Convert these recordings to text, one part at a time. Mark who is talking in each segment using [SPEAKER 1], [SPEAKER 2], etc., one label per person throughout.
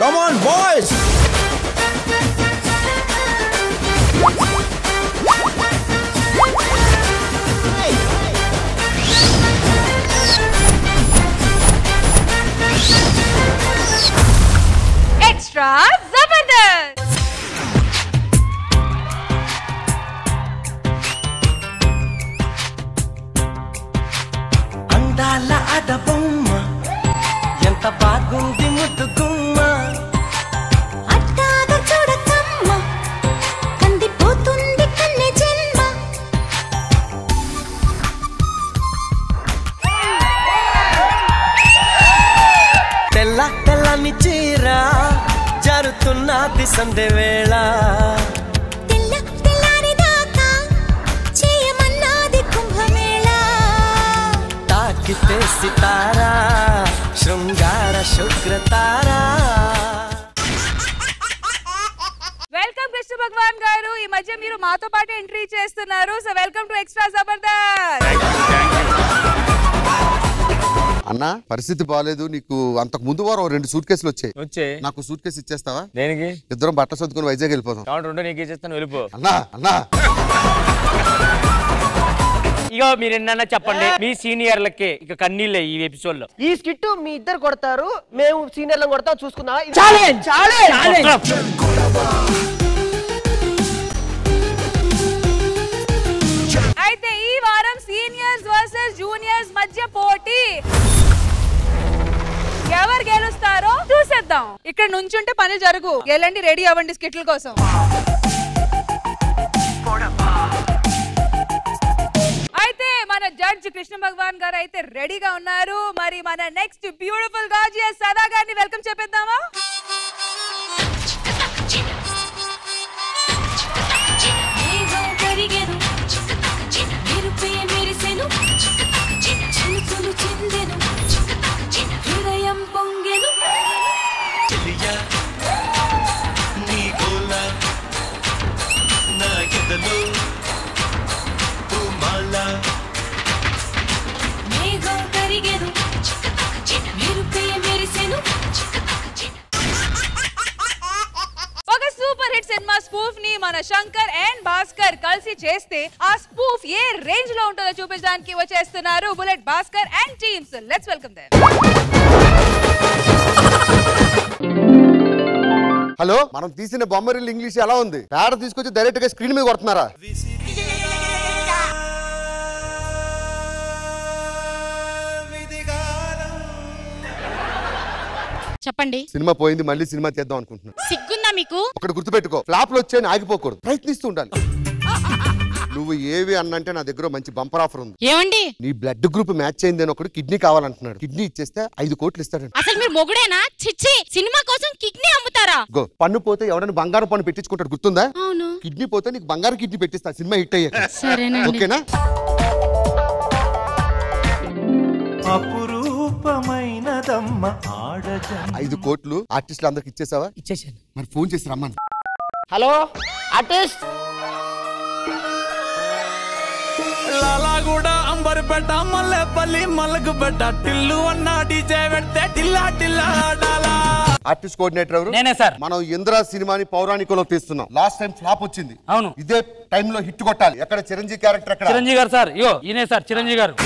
[SPEAKER 1] Come on, boys!
[SPEAKER 2] Extra Jabardasth
[SPEAKER 3] అందాల అడబొమ్మ ఎంత బాగుంది ముద్దుగుమ్మ
[SPEAKER 4] అట్టాగ చూడకమ్మ కందిపోతుంది కన్నె జన్మ
[SPEAKER 3] తెల్ల తెల్లని చీర జరుతున్నది సంధ్య వేళ
[SPEAKER 4] తెల్ల తెల్లారి దాకా చేయమన్నది కుంభమేళ
[SPEAKER 3] తాకితే సితారా శృంగార శుక్రతారా
[SPEAKER 2] వెల్కమ్ కృష్ణ భగవాన్ గారు ఈ మధ్య మీరు మాతో పాటు ఎంట్రీ చేస్తున్నారు so welcome to extra Jabardasth
[SPEAKER 5] అన్న పరిస్థితి బాగాలేదు నీకు అంతకు ముందు వారం ఓ రెండు సూట్ కేసులు వచ్చాయి
[SPEAKER 6] వచ్చే
[SPEAKER 5] నాకు సూట్ కేసు ఇచ్చేస్తావా
[SPEAKER 6] దేనికి
[SPEAKER 5] ఇద్దరం బట్టలు సర్దుకుని వైజాగ్ వెళ్ళిపోదాం
[SPEAKER 6] కౌంటర్ ఉంటే నీకు ఇచ్చేస్తాను వెళ్ళిపో
[SPEAKER 5] అన్నా అన్నా
[SPEAKER 6] ఇక మీరు ఎన్న చెప్పండి మీ సీనియర్లకి ఇక కన్నీళ్ళే ఈ ఎపిసోడ్ లో
[SPEAKER 7] ఈ స్కిట్ మీ ఇద్దరు కొడతారు మేము సీనియర్లను కొడతాం చూసుకుందాం ఇది-
[SPEAKER 2] అయితే ఈ వారం సీనియర్స్ వర్సెస్ జూనియర్స్ మధ్య పోటీ ఎవరు గెలుస్తారో చూసేద్దాం ఇక్కడ నుంచుంటే పని జరుగు వెళ్ళండి రెడీ అవ్వండి స్కిట్ల కోసం అయితే మన జడ్జ్ కృష్ణ భగవాన్ గారు అయితే రెడీగా ఉన్నారు మరి మన నెక్స్ట్ బ్యూటిఫుల్ గాజియస్ సదా గారిని వెల్కమ్ చెప్పేద్దామా
[SPEAKER 4] మేఘం కరిగెను మెరుపే మెరిసెను చినుకులు చిందెను హృదయం పొంగెను
[SPEAKER 3] చెలియా నీ గోల నా ఎదలో పూమాల
[SPEAKER 4] మేఘం కరిగెను మెరుపే మెరిసెను
[SPEAKER 2] ఒక సూపర్ హిట్ సినిమా స్పూఫ్ ని మన శంకర్ అండ్ భాస్కర్ కలిసి చేస్తే ఆ స్పూఫ్ ఏ రేంజ్ లో ఉంటుందో చూపించడానికి వచ్చేస్తున్నారు bullet Bhaskar and teams let's welcome there
[SPEAKER 5] hello మనం తీసిన బొమ్మరిల్లు ఇంగ్లీష్ ఎలా ఉంది పేడ తీసుకొచ్చి డైరెక్ట్ గా స్క్రీన్ మీద కొడుతున్నారా
[SPEAKER 8] చెప్పండి
[SPEAKER 5] సినిమా పోయింది మళ్ళీ సినిమా తీద్దాం అనుకుంటున్నా
[SPEAKER 8] సిగ్గుందా మీకు
[SPEAKER 5] ఒకటి గుర్తుపెట్టుకో ఫ్లాప్ లో వచ్చాయని ఆగిపోకూడదు ప్రయత్నిస్తూ ఉండాలి నువ్వు ఏవి అన్నంటే నా దగ్గర మంచి బంపర్ ఆఫర్ ఉంది
[SPEAKER 8] ఏమండి
[SPEAKER 5] నీ బ్లడ్ గ్రూప్ మ్యాచ్ అయింది అని ఒకడు కిడ్నీ కావాలంటున్నాడు కిడ్నీ ఇచ్చేస్తే ఐదు కోట్లు ఇస్తాడంట
[SPEAKER 8] అసలు మీరు మొగుడేనా చిచ్చి సినిమా కోసం కిడ్నీ అమ్ముతారా
[SPEAKER 5] గో పన్ను పోతే ఎవడైనా బంగారం పన్ను పెట్టించుకుంటాడు గుర్తుందా
[SPEAKER 8] అవును
[SPEAKER 5] కిడ్నీ పోతే నీకు బంగారం కిడ్నీ పెట్టిస్తా సినిమా హిట్ అయ్యాక
[SPEAKER 8] సరేనండి
[SPEAKER 5] ఓకేనా
[SPEAKER 3] అపురూపమైనదమ్మ ఆడజన్
[SPEAKER 5] ఐదు కోట్లు ఆర్టిస్టులు అందరికి ఇచ్చేసావా
[SPEAKER 7] ఇచ్చేసాను
[SPEAKER 5] మరి ఫోన్ చేసి రమ్మను
[SPEAKER 7] హలో ఆర్టిస్ట్
[SPEAKER 9] లాలాగూడ అంబర్పేట మల్లెపల్లి మల్లకుపేట టిల్లు అన్న డీజే పెడితే టిల్లా టిల్లా ఆడాలా
[SPEAKER 5] ఆర్టిస్ట్ కోఆర్డినేటర్ ఎవరు
[SPEAKER 6] నేనే సార్
[SPEAKER 5] మనం ఇంద్రా సినిమాని పౌరాణికలో తీస్తున్నాం లాస్ట్ టైం ఫ్లాప్ వచ్చింది
[SPEAKER 6] అవును.
[SPEAKER 5] ఇదే టైం లో హిట్ కొట్టాలి ఎక్కడ చిరంజీవి క్యారెక్టర్ ఎక్కడ
[SPEAKER 6] చిరంజీవి గారు సార్ ఇయో ఈయనే సార్ చిరంజీవి గారు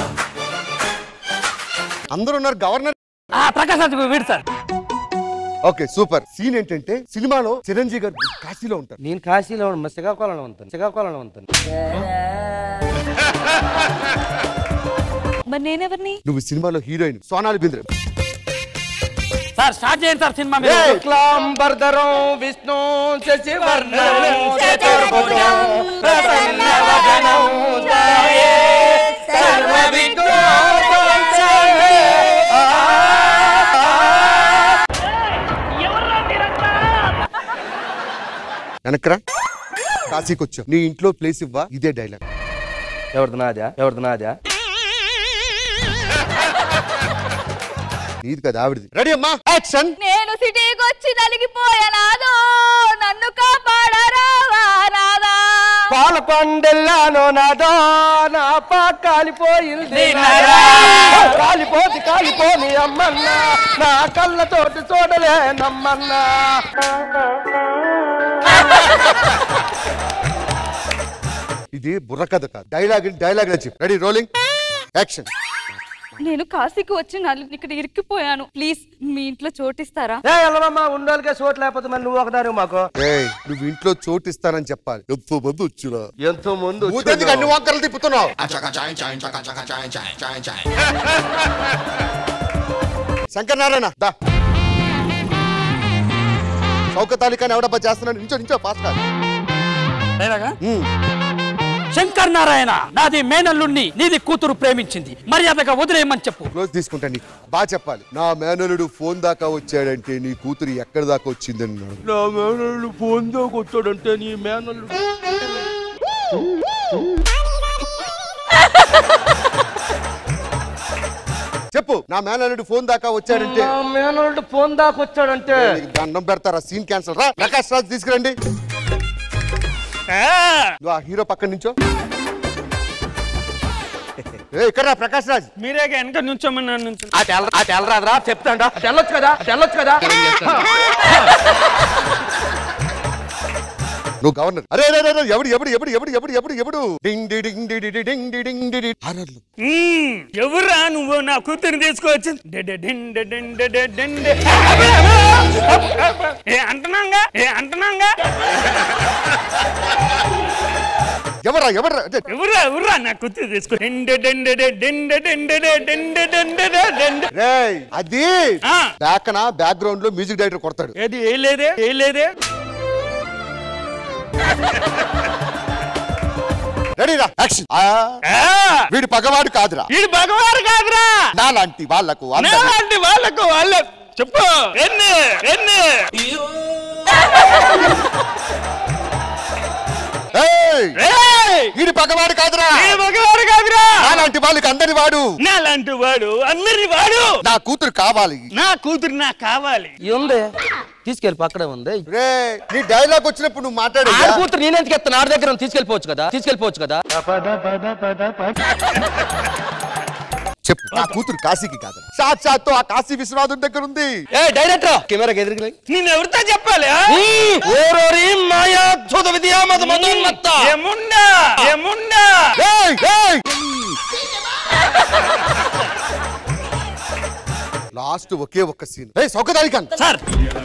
[SPEAKER 5] అందరూ ఉన్నారు గవర్నర్
[SPEAKER 6] ఆ, ప్రకాష్ రాజ్ వీడు సార్
[SPEAKER 5] ఓకే సూపర్ సీన్ ఏంటంటే సినిమాలో చిరంజీవి గారు కాశీలో ఉంటారు
[SPEAKER 7] నేను కాశీలో ఉన్న శ్రీకాకుళంలో ఉంటాను శ్రీకాకుళంలో ఉంటాను
[SPEAKER 2] మరి నేనెవరిని
[SPEAKER 5] నువ్వు సినిమాలో heroine Sonali Bendre
[SPEAKER 6] sir start చేయండి సార్ సినిమా మీరు
[SPEAKER 7] శుక్లాంబరధరం విష్ణు శశివర్ణం చతుర్భుజం ప్రసన్నవదనం ధ్యాయే సర్వవిఘ్నోపశాంతయే.
[SPEAKER 5] వెనక్రా కాశీకి వచ్చావు నీ ఇంట్లో ప్లేస్ ఇవ్వా ఇదే డైలాగ్
[SPEAKER 7] ఎవరిది నాదా ఎవరిది నాదా
[SPEAKER 5] నీది కదా ఆవిడది రెడీ అమ్మా యాక్షన్
[SPEAKER 2] నేను సిటీకి వచ్చి నలిగిపోయానాదో నన్ను కాపాడరావా నాదా
[SPEAKER 7] పాలకొండెల్లాను నాదో నా పా కాలిపోయింది నాదా. కాలిపోతి కాలి ఆగిపోని అమ్మన్నా నా కళ్ళతోటి చూడలే నమ్మన్నా
[SPEAKER 5] ఇది బుర్ర కథ కాదు డైలాగ్ డైలాగ్ చెప్పు రెడీ రోలింగ్ యాక్షన్
[SPEAKER 2] నేను కాశీకి వచ్చి నన్ను ఇక్కడ ఇరిక్కిపోయాను ప్లీజ్ మీ ఇంట్లో చోటిస్తారా
[SPEAKER 7] ఏ ఎల్లవమ్మా ఉండోళ్ళకే చోటు లేకపోతే మరి నువ్వు ఒకదాని మాకు
[SPEAKER 5] ఏయ్ నువ్వు ఇంట్లో చోటు ఇస్తానని చెప్పాలి ఎంతో మంది వచ్చిరా
[SPEAKER 7] ఎంతో ముందు
[SPEAKER 5] ఊతెందుకు అన్ని వంకరలు తిప్పుతున్నావు శంకర్ నారాయణ దా సౌకతాలికాని ఎవడబ్బా చేస్తున్నాడు నించో నించో ఫాస్ట్ గా ఉమ్.
[SPEAKER 1] శంకర్ నారాయణ నాది మేనల్లుణ్ణి నీది కూతురు ప్రేమించింది మర్యాదగా వదిలేయమని చెప్పు
[SPEAKER 5] క్లోజ్ తీసుకుంటా నీకు బాగా చెప్పాలి నా మేనలుడు ఫోన్ దాకా వచ్చాడంటే నీ కూతురు ఎక్కడి దాకా వచ్చిందని అన్నాడు.
[SPEAKER 7] నా మేనల్లుడు ఫోన్ దాకా వచ్చాడంటే నీ మేనల్లుడు
[SPEAKER 5] చెప్పు నా మేనలుడు ఫోన్ దాకా వచ్చాడంటే
[SPEAKER 7] నా మేనల్లుడు ఫోన్ దాకా వచ్చాడంటే
[SPEAKER 5] నీకు దండం పెడతారా సీన్ క్యాన్సల్ రా ప్రకాష్ రాజ్ తీసుకురండి నువ్వు ఆ హీరో పక్కన నుంచో ఏ ఇక్కడ రా ప్రకాష్ రాజ్
[SPEAKER 6] మీరే వెనక నుంచోమన్నాను నుంచో
[SPEAKER 7] ఆ తెల్ల ఆ తెల్లరాదురా చెప్తాండా తెల్లొచ్చు కదా తెల్లొచ్చు కదా
[SPEAKER 5] నువ్వు గవర్నర్ అరే అరే అరే, అరే ఎవడు ఎవడు ఎవడు ఎవడు ఎవడు ఎవడు ఎవడు డింగ్ డి డింగ్ డి డి డి డింగ్ డి డింగ్ డి డి. హారర్లు.
[SPEAKER 6] మ్మ్. ఎవర్రా నువ్వు నా కూతురు తీసుకొచ్చి ఏ అంటున్నాగా ఏ అంటున్నాగా
[SPEAKER 5] ఎవరా ఎవరా అదే,
[SPEAKER 6] ఎవర్రా ఎవర్రా నా కూతురు తీసుకో
[SPEAKER 5] రేయ్ అది
[SPEAKER 6] ఆ.
[SPEAKER 5] బ్యాక్ బ్యాక్గ్రౌండ్ లో మ్యూజిక్ డైరెక్టర్ కొడతాడు
[SPEAKER 6] ఏది ఏ లేదే ఏ లేదే
[SPEAKER 5] రెడీ రా యాక్షన్ ఆ,
[SPEAKER 6] ఆ,
[SPEAKER 5] వీడు పగవాడు కాదురా
[SPEAKER 6] వీడు భగవాన్ కాదురా
[SPEAKER 5] నాలాంటి వాళ్ళకు అందరి-
[SPEAKER 6] నాలాంటి వాళ్ళకు వాళ్ళ చెప్పు ఎన్ని ఎన్ని
[SPEAKER 5] ఏయ్,
[SPEAKER 6] ఏయ్!
[SPEAKER 5] వీడు పగవాడు కాదురా
[SPEAKER 6] వీడు భగవాన్ కాదురా
[SPEAKER 5] నాలాంటి వాళ్ళకి అందరి వాడు
[SPEAKER 6] నాలాంటి వాడు అందరి వాడు
[SPEAKER 5] నా కూతురు కావాలి
[SPEAKER 6] నా కూతురు నాకు కావాలి
[SPEAKER 7] ఉంది తీసుకెళ్ళి పక్కనే ఉంది
[SPEAKER 5] రే నీ డైలాగ్ వచ్చినప్పుడు నువ్వు మాట్లాడే
[SPEAKER 7] ఆడ కూతురు నేను ఎందుకు ఎత్తాను ఆడ దగ్గర ఉంది, తీసుకెళ్ళిపోవచ్చు కదా తీసుకెళ్ళిపోవచ్చు కదా
[SPEAKER 5] చెప్పు నా కూతురు కాశీకి కాదు సాక్షాత్ ఆ కాశీ విశ్వనాథుడి దగ్గర ఉంది
[SPEAKER 7] ఏ డైరెక్టర్ కెమెరాకి ఎదురుగా
[SPEAKER 6] నేను ఎవరితో చెప్పాలి ఆ?
[SPEAKER 7] ఓరోరి మాయా అద్భుత విద్యా మత మతోన్మత్త
[SPEAKER 6] ఏముండా ఏముండా
[SPEAKER 5] ఏయ్, ఏయ్! లాస్ట్ ఒకే ఒక్క సీన్ ఏ సౌకదాలికన్
[SPEAKER 1] సార్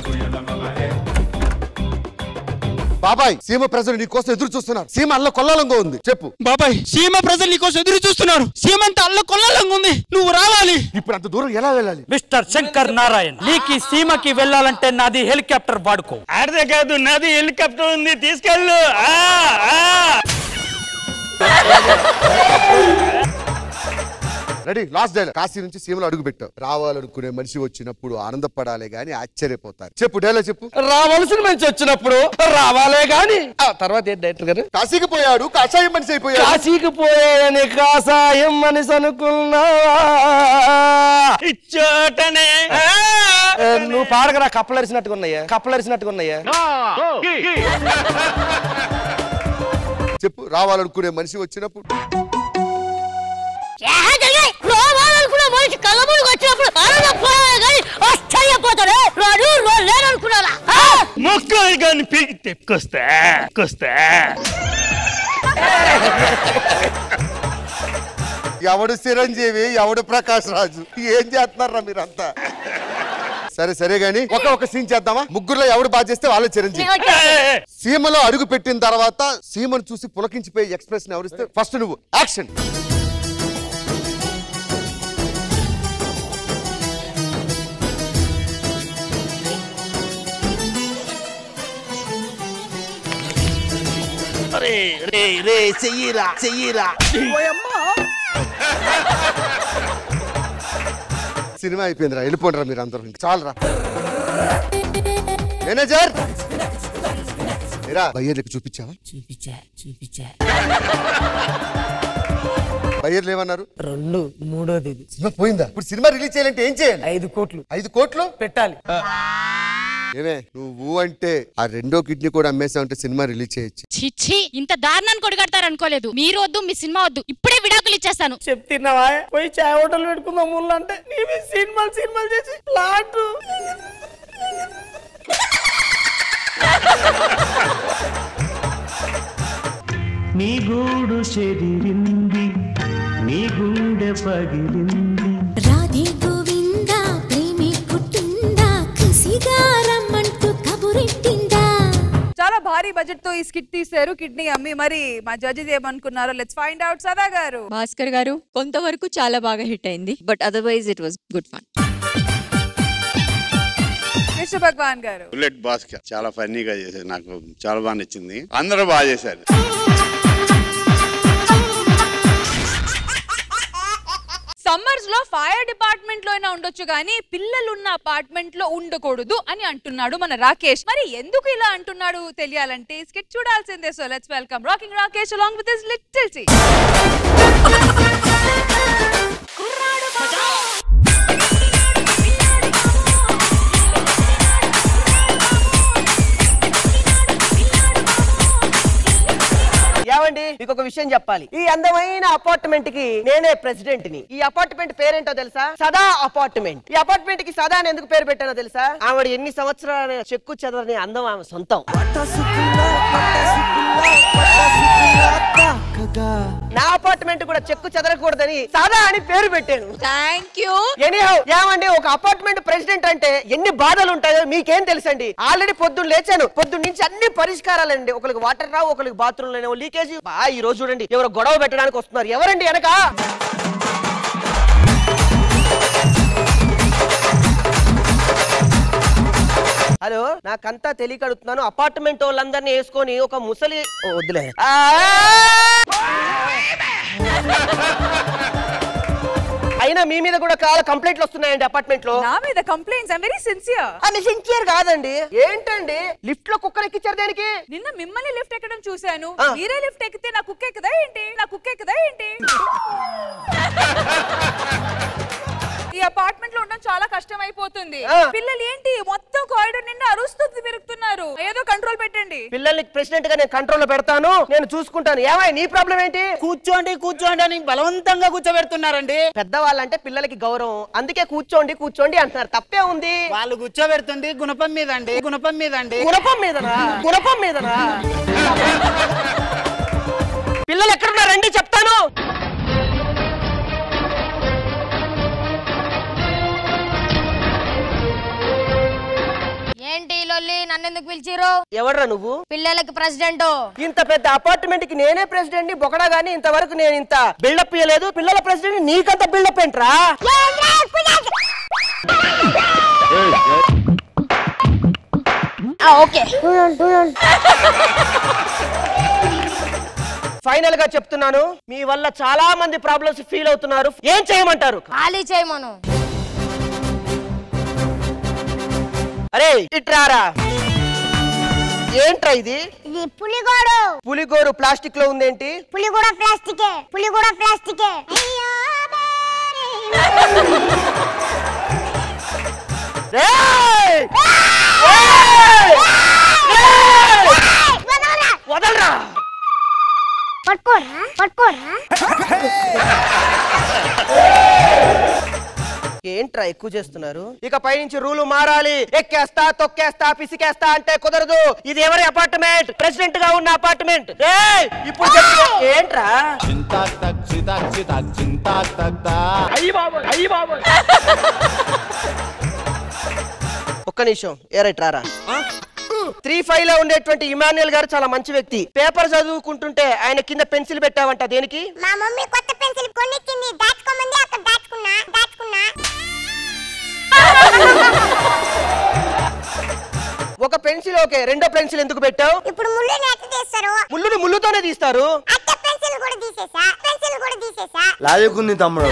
[SPEAKER 5] బాబాయ్ సీమ ప్రజలు నీ కోసం ఎదురు చూస్తున్నారు సీమ అల్ల కొల్లాలంగా ఉంది చెప్పు
[SPEAKER 1] బాబాయ్ సీమ ప్రజలు నీకోసం ఎదురు చూస్తున్నారు సీమ అంతా అల్ల కొల్లాలంగా ఉంది నువ్వు రావాలి
[SPEAKER 5] ఇప్పుడు అంత దూరం ఎలా వెళ్ళాలి
[SPEAKER 1] మిస్టర్ శంకర్ నారాయణ నీకు ఈ సీమకి వెళ్ళాలంటే నాది హెలికాప్టర్ వాడుకో
[SPEAKER 6] ఆడదే కాదు నాది హెలికాప్టర్ ఉంది తీసుకెళ్ళు ఆ, ఆ.
[SPEAKER 5] రెడీ లాస్ట్ డైలాగ్ కాశీ నుంచి సీమలో అడుగు పెట్టావు రావాలనుకునే మనిషి వచ్చినప్పుడు ఆనందపడాలి గాని ఆశ్చర్యపోతారు చెప్పు డైలాగ్ చెప్పు
[SPEAKER 7] రావాల్సిన మనిషి వచ్చినప్పుడు రావాలే గాని ఆ తర్వాత ఏంటి డైరెక్టర్ గారు
[SPEAKER 5] కాశీకి పోయాడు కాషాయం మనిషి అయిపోయాడు
[SPEAKER 7] కాశీకి పోయాని కాసాయం మనిషి అనుకున్నావా
[SPEAKER 6] ఇచ్చోటనే ఆ.
[SPEAKER 7] ఏ, నువ్వు పాడగరా కప్పలరిసినట్టుగా ఉన్నాయా కప్పలరిసినట్టుగా ఉన్నాయా
[SPEAKER 5] చెప్పు రావాలనుకునే మనిషి వచ్చినప్పుడు
[SPEAKER 8] రావాలనుకున్న మనిషి కళ్ళముడికి వచ్చినప్పుడు ఆనందపోయాలి కానీ ఆశ్చర్యపోతాడు రాడు లేననుకున్నారా
[SPEAKER 6] మొక్కలు కానీ పీకి తెక్కొస్తా తెక్కొస్తా
[SPEAKER 5] ఎవడు చిరంజీవి ఎవడు ప్రకాష్ రాజు ఏం చేస్తున్నారా మీరంతా సరే సరే గాని ఒక ఒక సీన్ చేద్దామా ముగ్గురులో ఎవడు బాగా చేస్తే వాళ్ళే చిరంజీవి సీమలో అడుగు పెట్టిన తర్వాత సీమను చూసి పులకించిపోయి ఎక్స్ప్రెషన్ ఎవరిస్తే ఫస్ట్ నువ్వు యాక్షన్
[SPEAKER 7] రే రే రే చెయ్యిరా చెయ్యిరా
[SPEAKER 5] సినిమా అయిపోయిందిరా వెళ్ళిపోండిరా మీరు అందరూ ఇంక చాలరా మేనేజర్ ఏరా బయ్యర్లకు చూపించావా
[SPEAKER 10] చూపించా చూపించా
[SPEAKER 5] బయ్యర్లు ఏమన్నారు
[SPEAKER 10] రెండు మూడోది ఇది.
[SPEAKER 5] సినిమా పోయిందా ఇప్పుడు సినిమా రిలీజ్ చేయాలంటే ఏం చేయాలి
[SPEAKER 10] ఐదు కోట్లు
[SPEAKER 5] ఐదు కోట్లు
[SPEAKER 10] పెట్టాలి
[SPEAKER 5] ఏమే నువ్వు అంటే ఆ రెండో కిడ్నీ కూడా అమ్మేసావంటే సినిమా రిలీజ్ చేయొచ్చు
[SPEAKER 8] చిచ్చి ఇంత దారుణాన్ని కొడిగడతారు అనుకోలేదు మీరు వద్దు మీ సినిమా వద్దు ఇప్పుడే విడాకులు ఇచ్చేస్తాను
[SPEAKER 7] చెప్తున్నావా పోయి చాయ్ హోటల్ పెట్టుకుందాం ముళ్ళు అంటే నీవి సినిమాలు సినిమాలు చేసి ప్లాట్
[SPEAKER 3] నీ గూడు చెదిరింది నీ గుండె పగిలింది
[SPEAKER 4] రాధే గోవిందా ప్రేమే పుట్టిందా కసిగా రమ్మంటూ కబురెట్టిందా
[SPEAKER 2] చాలా భారీ బడ్జెట్ తో ఈ స్కిట్ తీశారు కిడ్నీ అమ్మి మరి మా జడ్జెస్ ఏమనుకున్నారో లెట్స్ ఫైండ్ అవుట్ సదా గారు
[SPEAKER 11] భాస్కర్ గారు కొంతవరకు చాలా బాగా హిట్ అయింది but otherwise it was good fun
[SPEAKER 2] Krishna Bhagavan గారు
[SPEAKER 12] బుల్లెట్ భాస్కర్ చాలా ఫన్నీగా చేశారు నాకు చాలా బాగా నచ్చింది అందరూ బాగా చేశారు
[SPEAKER 2] సమ్మర్స్ లో ఫైర్ డిపార్ట్మెంట్ లో అయినా ఉండొచ్చు కానీ పిల్లలు ఉన్న అపార్ట్మెంట్ లో ఉండకూడదు అని అంటున్నాడు మన రాకేష్ మరి ఎందుకు ఇలా అంటున్నాడు తెలియాలంటే స్కిట్ చూడాల్సిందే so let's welcome rocking Rakesh along with his little సీ
[SPEAKER 13] ఏమండి మీకు ఒక విషయం చెప్పాలి ఈ అందమైన అపార్ట్మెంట్ కి నేనే ప్రెసిడెంట్ ని ఈ అపార్ట్మెంట్ పేరేంటో తెలుసా సదా అపార్ట్మెంట్ ఈ అపార్ట్మెంట్ కి సదా అని ఎందుకు పేరు పెట్టానో తెలుసా ఆవిడ ఎన్ని సంవత్సరాల చెక్కు చెదరని అందం ఆమె సొంతం నా అపార్ట్మెంట్ కూడా చెక్కు చెదరకూడదని సదా అని పేరు పెట్టాను
[SPEAKER 11] థ్యాంక్ యూ
[SPEAKER 13] ఎనీహౌ ఏమండి ఒక అపార్ట్మెంట్ ప్రెసిడెంట్ అంటే ఎన్ని బాధలు ఉంటాయో మీకేం తెలుసండి ఆల్రెడీ పొద్దున్న లేచాను పొద్దున్న నుంచి అన్ని పరిష్కారాలండి ఒకరికి వాటర్ రావు ఒకరికి బాత్రూమ్ లేని లీకేజ్ బా ఈ రోజు చూడండి ఎవరు గొడవ పెట్టడానికి వస్తున్నారు ఎవరండి వెనక హలో నాకంతా తెలియక అడుగుతున్నాను అపార్ట్మెంట్ వాళ్ళందరినీ వేసుకొని ఒక ముసలి ఓ, వద్దులే ఆ! అయినా మీ మీద కూడా చాలా కంప్లైంట్లు వస్తున్నాయండి అపార్ట్మెంట్ లో
[SPEAKER 2] నా మీద కంప్లైంట్స్ ఐ వెరీ సిన్సియర్
[SPEAKER 13] అది సిన్సియర్ కాదండి ఏంటండి లిఫ్ట్ లో కుక్కర్ ఎక్కించారు దేనికి
[SPEAKER 2] నిన్న మిమ్మల్ని లిఫ్ట్ ఎక్కడం చూశాను
[SPEAKER 13] ఆ.
[SPEAKER 2] మీరే లిఫ్ట్ ఎక్కితే నా కుక్క ఎక్కుదా ఏంటి నా కుక్క ఎక్కుదా ఏంటి ఈ అపార్ట్మెంట్ లో ఉండడం చాలా కష్టం అయిపోతుంది
[SPEAKER 13] ఆ.
[SPEAKER 2] పిల్లలు ఏంటి మొత్తం కారిడోర్ నిండా అరుస్తూ తిరుగుతున్నారు ఏదో కంట్రోల్ పెట్టండి
[SPEAKER 13] పిల్లల్ని ప్రెసిడెంట్ గా నేను కంట్రోల్ లో పెడతాను నేను చూసుకుంటాను ఏమై నీ ప్రాబ్లం ఏంటి
[SPEAKER 7] కూర్చోండి కూర్చోండి అని బలవంతంగా కూర్చోబెడుతున్నారండి
[SPEAKER 13] పెద్దవాళ్ళంటే పిల్లలకి గౌరవం అందుకే కూర్చోండి కూర్చోండి అంటున్నారు తప్పే ఉంది
[SPEAKER 7] వాళ్ళు కూర్చోబెడుతుంది గుణపం మీద అండి గుణపం మీద అండి
[SPEAKER 13] గుణపం మీదనా గుణపం మీదనా పిల్లలు ఎక్కడున్నారండి చెప్తాను
[SPEAKER 14] ఏంటి ఈ లొల్లి నన్నెందుకు పిలిచిరు
[SPEAKER 13] ఎవడ్రా నువ్వు
[SPEAKER 14] పిల్లలకి ప్రెసిడెంట్
[SPEAKER 13] ఇంత పెద్ద అపార్ట్మెంట్ కి నేనే ప్రెసిడెంట్ ని బొకడా గానీ ఇంతవరకు నేను ఇంత బిల్డప్ ఇయ్యలేదు పిల్లల ప్రెసిడెంట్ నీకంత బిల్డప్ ఏంట్రా
[SPEAKER 14] ఓకే
[SPEAKER 13] ఫైనల్ గా చెప్తున్నాను మీ వల్ల చాలా మంది ప్రాబ్లమ్స్ ఫీల్ అవుతున్నారు ఏం చేయమంటారు
[SPEAKER 14] ఖాళీ చేయమను
[SPEAKER 13] అరే ఇట్రారా ఏంట్రా ఇది
[SPEAKER 14] ఇది పులిగోడు
[SPEAKER 13] పులిగోరు ప్లాస్టిక్ లో ఉందేంటి
[SPEAKER 14] పులి కూడా ప్లాస్టికే పులి కూడా ప్లాస్టికే
[SPEAKER 13] రేయ్! రేయ్! రేయ్! వదలరా
[SPEAKER 14] పట్టుకోరా పట్టుకోరా
[SPEAKER 13] ఏంట్రా ఎక్కువ చేస్తున్నారు ఇక పైనుంచి రూలు మారాలి ఎక్కేస్తా తొక్కేస్తా పిసికేస్తా అంటే కుదరదు ఇది ఎవరి అపార్ట్మెంట్ ప్రెసిడెంట్ గా ఉన్న అపార్ట్మెంట్ రేయ్! ఇప్పుడు చెప్పు. ఏంట్రా ఒక్క నిమిషం ఏరైట్ రారా త్రీ ఫైవ్ లో ఉండేటువంటి ఇమాన్యుయల్ గారు చాలా మంచి వ్యక్తి పేపర్ చదువుకుంటుంటే ఆయన కింద పెన్సిల్ పెట్టావంట దేనికి
[SPEAKER 14] మా మమ్మీ కొత్త పెన్సిల్ కొనిచ్చింది దాచుకోమంది అక్కడ దాచుకున్నా దాచుకున్నా
[SPEAKER 13] ఒక పెన్సిల్ ఓకే రెండో పెన్సిల్ ఎందుకు పెట్టావు
[SPEAKER 14] ఇప్పుడు ముళ్ళుని ఎట్లా తీస్తారు
[SPEAKER 13] ముళ్ళుని ముళ్ళుతోనే తీస్తారు
[SPEAKER 14] అట్ట పెన్సిల్ కూడా తీసేసా పెన్సిల్ కూడా తీసేసా
[SPEAKER 5] లాజకుంది తమ్ముడు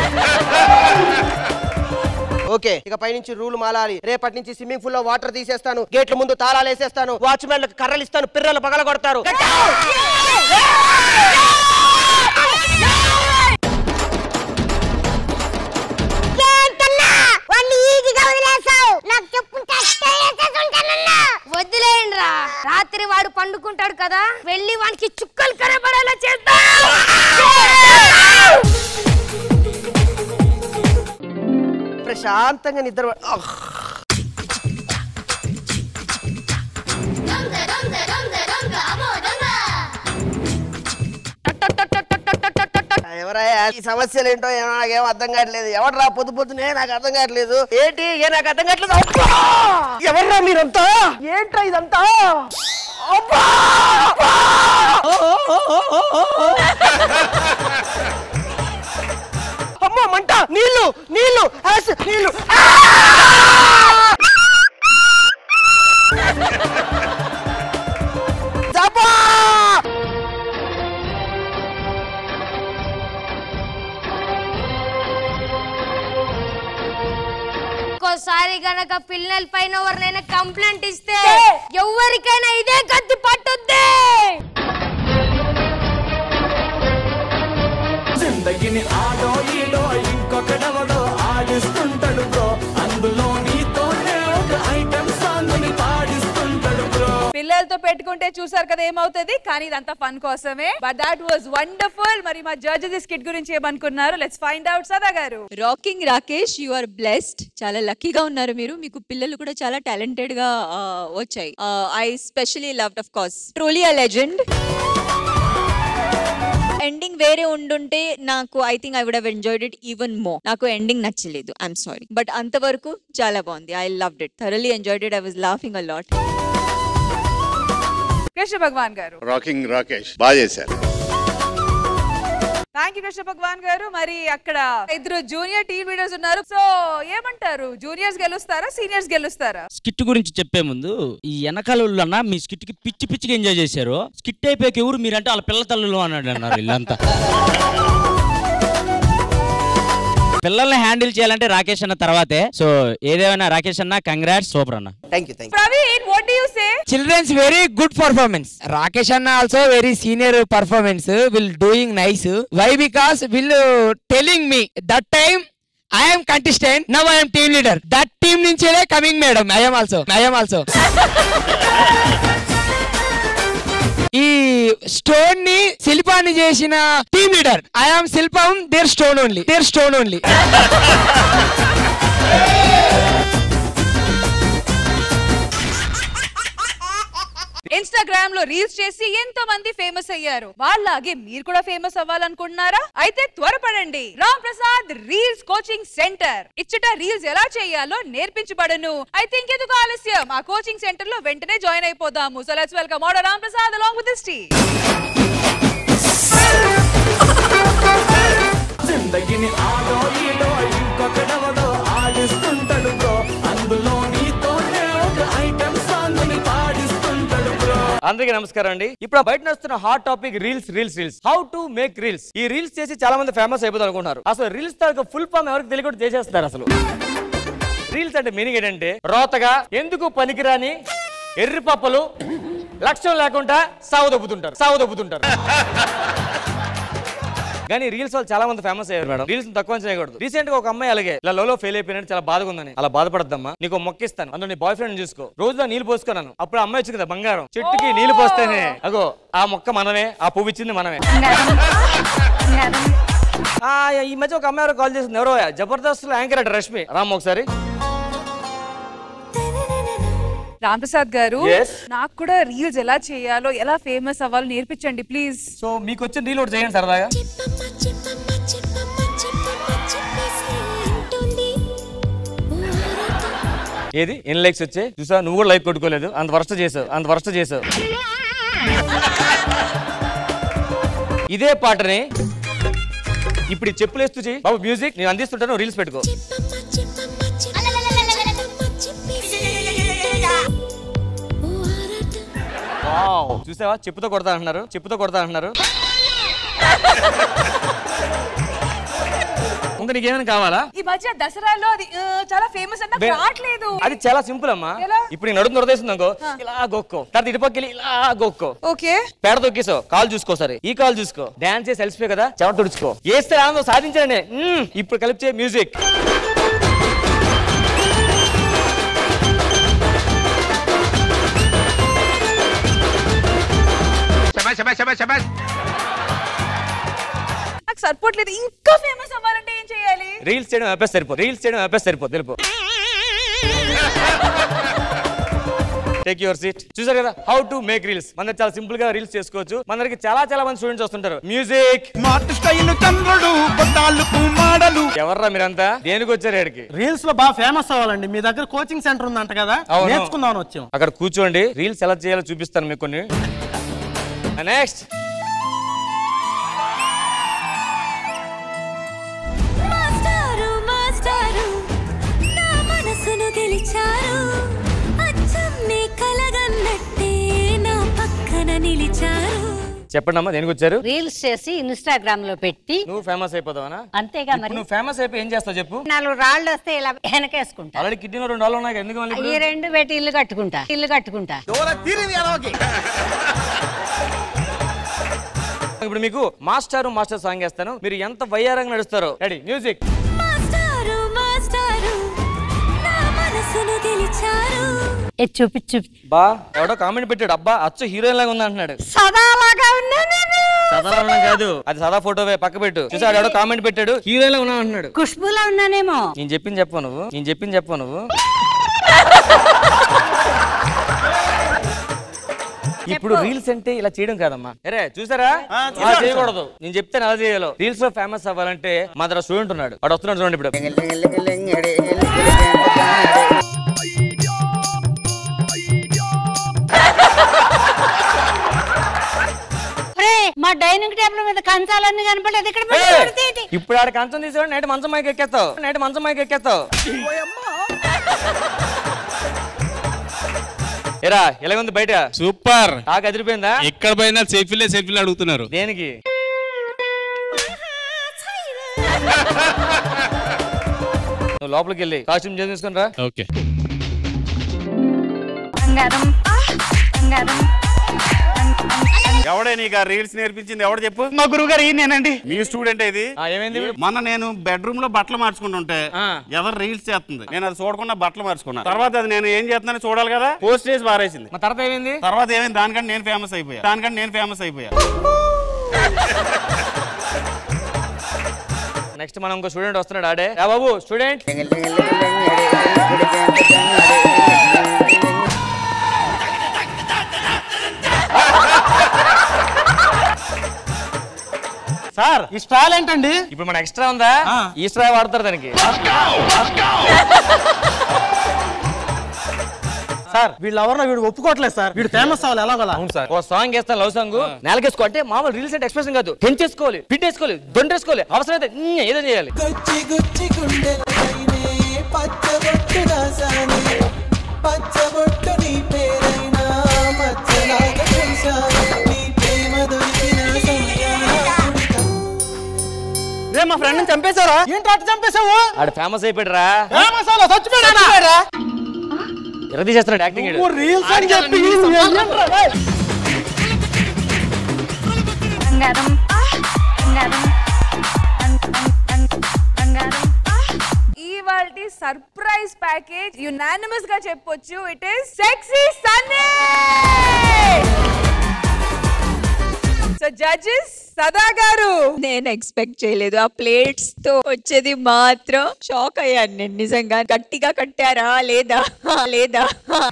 [SPEAKER 13] ఓకే ఇక పైనుంచి రూల్ మాలాలి రేపటి నుంచి స్విమ్మింగ్ పూల్ లో వాటర్ తీసేస్తాను గేట్ల ముందు తాళాలు వేసేస్తాను వాచ్మెన్లకు కర్రలు ఇస్తాను పిర్రలు పగల కొడతారు
[SPEAKER 14] ఏంటన్నా వాడిని ఈజీగా వదిలేసావు నాకు చెప్పుంటే అట్టే వేసేసుంటానన్నా
[SPEAKER 13] ప్రశాంతంగా నిద్ర ఆహ్. ఎవరయ్యా ఈ సమస్యలు ఏంటో ఏమో నాకేం అర్థం కావట్లేదు ఎవడరా పొద్దు పొద్దునే నాకు అర్థం కావట్లేదు ఏంటి ఏ నాకు అర్థం కావట్లేదు అబ్బా! ఎవర్రా మీరంతా ఏంట్రా ఇదంతా అబ్బా! అబ్బా! అమ్మా మంట నీళ్లు నీళ్లు యాస్, నీళ్లు ఆ! జపా!
[SPEAKER 15] ఒక్కోసారి గనక పిల్లల పైన ఎవరినైనా కంప్లైంట్ ఇస్తే ఎవరికైనా ఇదే కత్తి పట్టుద్ది
[SPEAKER 9] జిందగిని ఆడో ఈడో ఇంకొకడెవడో ఆడిస్తుంటాడు బ్రో అందులో నీతోనే ఒక ఐటమ్ సాంగ్ ని పాడిస్తుంటాడు బ్రో
[SPEAKER 2] పిల్లలతో పెట్టుకుంటే చూసారు కదా ఏమవుతుంది కానీ ఇదంతా ఫన్ కోసమే బట్ దాట్ వాజ్ వండర్ఫుల్ మరి మా జడ్జెస్ స్కిట్ గురించి ఏమనుకున్నారు లెట్స్ ఫైండ్ అవుట్ సదా గారు
[SPEAKER 11] rocking Rakesh you are blessed చాలా లక్కీగా ఉన్నారు మీరు మీకు పిల్లలు కూడా చాలా టాలెంటెడ్ గా ఆ, వచ్చాయి I specially loved of course truly a legend ending వేరే ఉండుంటే నాకు I think I would have enjoyed it even more నాకు ఎండింగ్ నచ్చలేదు ఐఎమ్ సారీ బట్ అంతవరకు చాలా బాగుంది I loved it thoroughly enjoyed it I was laughing a lot
[SPEAKER 2] Krishna Bhagavan గారు
[SPEAKER 12] rocking Rakesh బాగా చేశారు
[SPEAKER 2] థ్యాంక్ యూ కృష్ణ భగవాన్ గారు మరి అక్కడ ఇద్దరు జూనియర్ టీమ్ లీడర్స్ ఉన్నారు సో ఏమంటారు జూనియర్స్ గెలుస్తారా సీనియర్స్ గెలుస్తారా
[SPEAKER 1] స్కిట్ గురించి చెప్పే ముందు ఈ వెనకాల అన్న మీ స్కిట్ కి పిచ్చి పిచ్చిగా ఎంజాయ్ చేశారు స్కిట్ అయిపోయాక ఎవరు మీరంటే వాళ్ళ పిల్ల తల్లులు అన్నాడు అన్నారు వీళ్ళంతా పిల్లల్ని హ్యాండిల్ చేయాలంటే రాకేష్ అన్న తర్వాతే సో ఏదేమైనా రాకేష్ అన్న కంగ్రాట్స్ సూపర్ అన్న
[SPEAKER 13] thank you thank
[SPEAKER 2] Praveen what do you say
[SPEAKER 10] children's very good performance Rakesh అన్న also very senior performance will doing nice why because will telling me that time I'm contestant now I'm team leader that team నుంచే coming madam I'm also I'm also ఈ stone ని శిల్పాన్ని చేసిన team leader I'm శిల్పం there stone only there stone only
[SPEAKER 2] Instagram లో reels చేసి ఎంతో మంది ఫేమస్ అయ్యారు వాళ్ళలాగే మీరు కూడా ఫేమస్ అవ్వాలనుకుంటున్నారా అయితే త్వరపడండి Ram Prasad reels coaching centre ఇచ్చట రీల్స్ ఎలా చేయాలో నేర్పించబడను అయితే ఇంకెందుకు ఆలస్యం ఆ కోచింగ్ సెంటర్ లో వెంటనే జాయిన్ అయిపోదాము so let's welcome order Ram Prasad along with this team
[SPEAKER 9] జిందగిని ఆడో ఈడో ఇంకొకడెవడో ఆడిస్తుంటాడు బ్రో అందులో నీతోనే ఒక ఐటమ్ సాంగ్ ని పాడిస్తుంటాడు బ్రో
[SPEAKER 6] అందరికీ నమస్కారం అండి ఇప్పుడు బయట నడుస్తున్న hot topic reels reels reels how to make reels ఈ రీల్స్ చేసి చాలా మంది ఫేమస్ అయిపోతారు అనుకుంటున్నారు అసలు రీల్స్ తాలూకా ఫుల్ ఫామ్ ఎవరికి తెలియకుండా చేసేస్తారు అసలు రీల్స్ అంటే మీనింగ్ ఏంటంటే రోతగా ఎందుకు పనికిరాని ఎర్రి పప్పలు లక్ష్యం లేకుండా సాగు దొబ్బుతుంటారు సాగు దొబ్బుతుంటారు కానీ రీల్స్ వాళ్ళు చాలా మంది ఫేమస్ అయ్యారు మేడం రీల్స్ తక్కువ చేయకూడదు రీసెంట్ గా ఒక అమ్మాయి అలాగే ఇలా లోలో ఫెయిల్ అయిపోయినట్టు చాలా బాధగా ఉందని అలా బాధపడద్దమ్మా నీకు ఒక మొక్క ఇస్తాను అందులో నీ బాయ్ ఫ్రెండ్ చూసుకో రోజులో నీళ్లు పోసుకున్నాను అప్పుడు ఆ అమ్మాయి వచ్చింది కదా బంగారం చెట్టుకి నీళ్లు పోస్తేనే అగో ఆ మొక్క మనమే ఆ పువ్వు ఇచ్చింది మనమే ఆ, ఈ మధ్య ఒక అమ్మాయి ఎవరో కాల్ చేసింది ఎవరో జబర్దస్త్ లో యాంకర్ అట రష్మి రామ్ ఒకసారి
[SPEAKER 2] రామ్ ప్రసాద్ గారు
[SPEAKER 6] Yes.
[SPEAKER 2] నాకు కూడా రీల్స్ ఎలా చేయాలో ఎలా ఫేమస్ అవ్వాలో నేర్పించండి ప్లీజ్
[SPEAKER 6] సో మీకు వచ్చిన రీల్ ఒకటి చేయండి సరదాగా ఏది ఎన్ని లైక్స్ వచ్చాయి చూసా నువ్వు కూడా లైక్ కొట్టుకోలేదు అంత వరస్ట్ చేసావు అంత వరస్ట్ చేసావు ఇదే పాటని ఇప్పుడు ఈ చెప్పులు వేస్తూ చెయ్యి బాబు మ్యూజిక్ నేను అందిస్తుంటాను రీల్స్ పెట్టుకో వావ్. చూసావా చెప్పుతో కొడతా అంటున్నారు చెప్పుతో కొడతా అంటున్నారు ఇంకా నీకేమైనా కావాలా
[SPEAKER 2] ఈ మధ్య దసరాలో అది ఆ, చాలా ఫేమస్ అంటే నాకు
[SPEAKER 6] బే-
[SPEAKER 2] రావట్లేదు
[SPEAKER 6] అది చాలా సింపుల్ అమ్మా
[SPEAKER 2] ఎలా?
[SPEAKER 6] ఇప్పుడు నేను నడుము నొరదేస్తుంది అనుకో ఇలా గొక్కో తర్వాత ఇటుపక్క వెళ్ళి ఇలా గొక్కో
[SPEAKER 2] ఓకే
[SPEAKER 6] పేడ తొక్కేసావు కాలు చూసుకో సరే ఈ కాలు చూసుకో డాన్స్ చేసి అలసిపోయి కదా చెమట తుడుచుకో వేస్తే ఆనందం సాధించానే మ్మ్. ఇప్పుడు కలిపే మ్యూజిక్
[SPEAKER 2] నాకు సరిపోవట్లేదు ఇంకా ఫేమస్ అవ్వాలంటే ఏం చేయాలి చేయాలి
[SPEAKER 6] రీల్స్ చేయడం ఆపేసి సరిపో రీల్స్ చేయడం ఆపేసి సరిపో తెలుపు టేక్ యువర్ సీట్ చూసారు కదా హౌ టు మేక్ రీల్స్ మన దగ్గర చాలా సింపుల్ గా రీల్స్ చేసుకోవచ్చు మన దగ్గరికి చాలా చాలా మంది స్టూడెంట్స్ వస్తుంటారు మ్యూజిక్
[SPEAKER 9] స్మార్ట్ స్టైల్ చంద్రుడు కొట్టాలకు మాడలు
[SPEAKER 6] ఎవర్రా మీరంతా దేనికి వచ్చారు ఇక్కడికి
[SPEAKER 16] రీల్స్ లో బాగా ఫేమస్ అవ్వాలండి మీ దగ్గర కోచింగ్ సెంటర్ ఉందంట కదా
[SPEAKER 6] అవును.
[SPEAKER 16] నేర్చుకుందామని వచ్చాం
[SPEAKER 6] అక్కడ కూర్చోండి రీల్స్ ఎలా చేయాలో చూపిస్తాను మీకు కొన్ని నెక్స్ట్
[SPEAKER 4] మాస్టారు మాస్టారు నా మనసును గెలిచారు అచ్చం నీ కలగన్నట్టే నా పక్కన నిలిచారు
[SPEAKER 6] చెప్పండి అమ్మా దేనికి వచ్చారు
[SPEAKER 17] రీల్స్ చేసి ఇన్స్టాగ్రామ్ లో పెట్టి
[SPEAKER 6] నువ్వు ఫేమస్ అయిపోతావనా
[SPEAKER 17] అంతేగా
[SPEAKER 6] ఇప్పుడు
[SPEAKER 17] మరి
[SPEAKER 6] నువ్వు ఫేమస్ అయిపోయి ఏం చేస్తావు చెప్పు
[SPEAKER 17] నాలుగు రాళ్ళు వస్తే ఇలా వెనకేసుకుంటా
[SPEAKER 6] ఆల్రెడీ కిడ్నీలో రెండు రాళ్ళు ఉన్నాయి ఎందుకు మళ్ళీ
[SPEAKER 17] ఈ
[SPEAKER 6] ఇప్పుడు?
[SPEAKER 17] రెండు పెట్టి ఇల్లు కట్టుకుంటా ఇల్లు కట్టుకుంటా
[SPEAKER 6] ఇప్పుడు మీకు మాస్టర్ మాస్టర్ సాంగ్ వేస్తాను మీరు ఎంత వయ్యారంగా నడుస్తారో రెడీ మ్యూజిక్
[SPEAKER 4] మాస్టారు మాస్టారు నా మనసును గెలిచారు
[SPEAKER 17] ఏ చూపి చూపి
[SPEAKER 6] బా ఎవడో కామెంట్ పెట్టాడు అబ్బా అచ్చు హీరోయిన్ లాగా ఉంది అంటున్నాడు
[SPEAKER 17] సదాలాగా ఉన్నా నేను
[SPEAKER 6] సదారాయణ కాదు అది సదా ఫోటోవే పక్క పెట్టు చూసాడు ఎవడో కామెంట్ పెట్టాడు హీరోయిన్ లాగా ఉన్నా అంటున్నాడు
[SPEAKER 17] ఖుష్బులా ఉన్నానేమో
[SPEAKER 6] నేను చెప్పింది చెప్పు నువ్వు నేను చెప్పింది చెప్పు నువ్వు ఇప్పుడు రీల్స్ అంటే ఇలా చేయడం కాదమ్మా అరే చూసారా అలా చేయకూడదు నేను చెప్తే అలా చేయాలో రీల్స్ లో ఫేమస్ అవ్వాలంటే మా దగ్గర స్టూడెంట్ ఉన్నాడు వాడు వస్తున్నాడు చూడండి ఇప్పుడు
[SPEAKER 17] ఒరే, మా డైనింగ్ టేబుల్ మీద కంచాలన్నీ కనపడలేదు ఇక్కడ పెట్టి పెడితే ఏంటి?
[SPEAKER 6] ఇప్పుడు ఆడ కంచం తీసాడు నైట్ మంచం మైకి ఎక్కేస్తావు నైట్ మంచం మైకి ఎక్కేస్తావు ఎరా ఎలాగుంది బయట
[SPEAKER 18] సూపర్
[SPEAKER 6] నాకు అదిరిపోయిందా
[SPEAKER 18] ఎక్కడ పోయినా సెల్ఫీలే సెల్ఫీలు అడుగుతున్నారు
[SPEAKER 6] దేనికి నువ్వు లోపలికి వెళ్ళి కాస్ట్యూమ్ చేంజ్ చేసుకుని రా
[SPEAKER 18] ఓకే
[SPEAKER 17] బంగారం బంగారం
[SPEAKER 12] ఎవడే నీకు ఆ రీల్స్ నేర్పించింది ఎవడు చెప్పు
[SPEAKER 18] మా గురువు గారు ఈయనేనండి
[SPEAKER 12] మీ స్టూడెంట్ ఇది
[SPEAKER 6] ఏమైంది
[SPEAKER 12] మొన్న నేను బెడ్రూమ్ లో బట్టలు మార్చుకుంటుంటే ఎవరు రీల్స్ చేస్తుంది నేను అది చూడకుండా బట్టలు మార్చుకున్నా తర్వాత అది నేను ఏం చేస్తున్నానో చూడాలి కదా పోస్ట్ చేసి పారేసింది
[SPEAKER 6] మా తర్వాత ఏమైంది
[SPEAKER 12] తర్వాత ఏమైంది దానికంటే నేను ఫేమస్ అయిపోయా దానికంటే నేను ఫేమస్ అయిపోయా
[SPEAKER 6] నెక్స్ట్ మనం ఇంకో స్టూడెంట్ వస్తున్నాడు ఆడే రా బాబు స్టూడెంట్
[SPEAKER 16] సార్ ఈ స్టాల్ ఏంటండి
[SPEAKER 6] ఇప్పుడు మన ఎక్స్ట్రా ఉందా ఈ స్ట్రా వాడతారు దానికి
[SPEAKER 16] సార్ వీళ్ళు ఎవరినో వీడు ఒప్పుకోవట్లేదు సార్ వీడు ఫేమస్ అవ్వాలి ఎలాగోలా
[SPEAKER 6] అవును సార్ ఒక సాంగ్ వేస్తాను లవ్ సాంగ్ నేలకేసుకో అంటే మామూలు రీల్స్ అంటే ఎక్స్ప్రెషన్ కాదు పెంచేసుకోవాలి ఫిట్ వేసుకోవాలి దొండేసుకోవాలి అవసరమైతే ఉమ్, ఏదో చేయాలి
[SPEAKER 9] గుచ్చి గుచ్చి గుండెలైనే పచ్చబొట్టు రాసానే పచ్చబొట్టు నీ పేరైనా మచ్చలాగా చూసానే నీ ప్రేమ దొరికిన సమయాన
[SPEAKER 16] రే మా ఫ్రెండ్ చంపేశారా ఏంటి అట్ట చంపేశావు
[SPEAKER 6] ఆడు ఫేమస్ అయిపోయాడు రా
[SPEAKER 16] ఫేమస్ అవ్వాలి చచ్చిపోయాడా
[SPEAKER 6] ఎర్ర తీసేస్తున్నాడు యాక్టింగ్
[SPEAKER 16] నువ్వు రీల్స్ అని చెప్పి ఏంట్రా?
[SPEAKER 17] బంగారం బంగారం బంగారం
[SPEAKER 2] ఇవాల్టి సర్ప్రైజ్ ప్యాకేజ్ యునానిమస్ గా చెప్పొచ్చు it is sexy sunny so judges Sada గారు
[SPEAKER 11] నేను ఎక్స్పెక్ట్ చేయలేదు ఆ ప్లేట్స్ తో వచ్చేది మాత్రం షాక్ అయ్యాను నేను నిజంగా గట్టిగా కట్టారా లేదా లేదా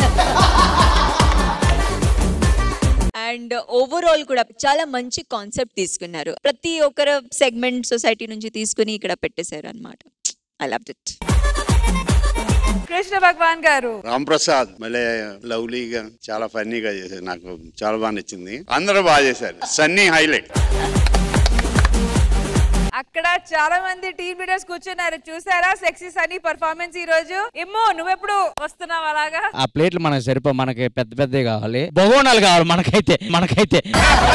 [SPEAKER 11] అండ్ ఓవరాల్ కూడా చాలా మంచి కాన్సెప్ట్ తీసుకున్నారు ప్రతి ఒక్కరు సెగ్మెంట్ సొసైటీ నుంచి తీసుకుని ఇక్కడ పెట్టేశారు అనమాట I love it
[SPEAKER 2] Krishna Bhagavan గారు
[SPEAKER 12] రామ్ ప్రసాద్ మళ్ళీ లవ్లీగా చాలా ఫన్నీగా చేశారు నాకు చాలా బాగా నచ్చింది అందరూ బాగా చేశారు సన్నీ హైలైట్
[SPEAKER 2] అక్కడ చాలా మంది టీమ్ లీడర్స్ కూర్చున్నారు చూసారా సెక్సీ సన్నీ పర్ఫార్మెన్స్ ఈ రోజు ఇమ్మో నువ్వెప్పుడు వస్తున్నావు అలాగా
[SPEAKER 1] ఆ ప్లేట్లు మనకి సరిపో మనకి పెద్ద పెద్దవి కావాలి బహునాలు కావాలి మనకైతే మనకైతే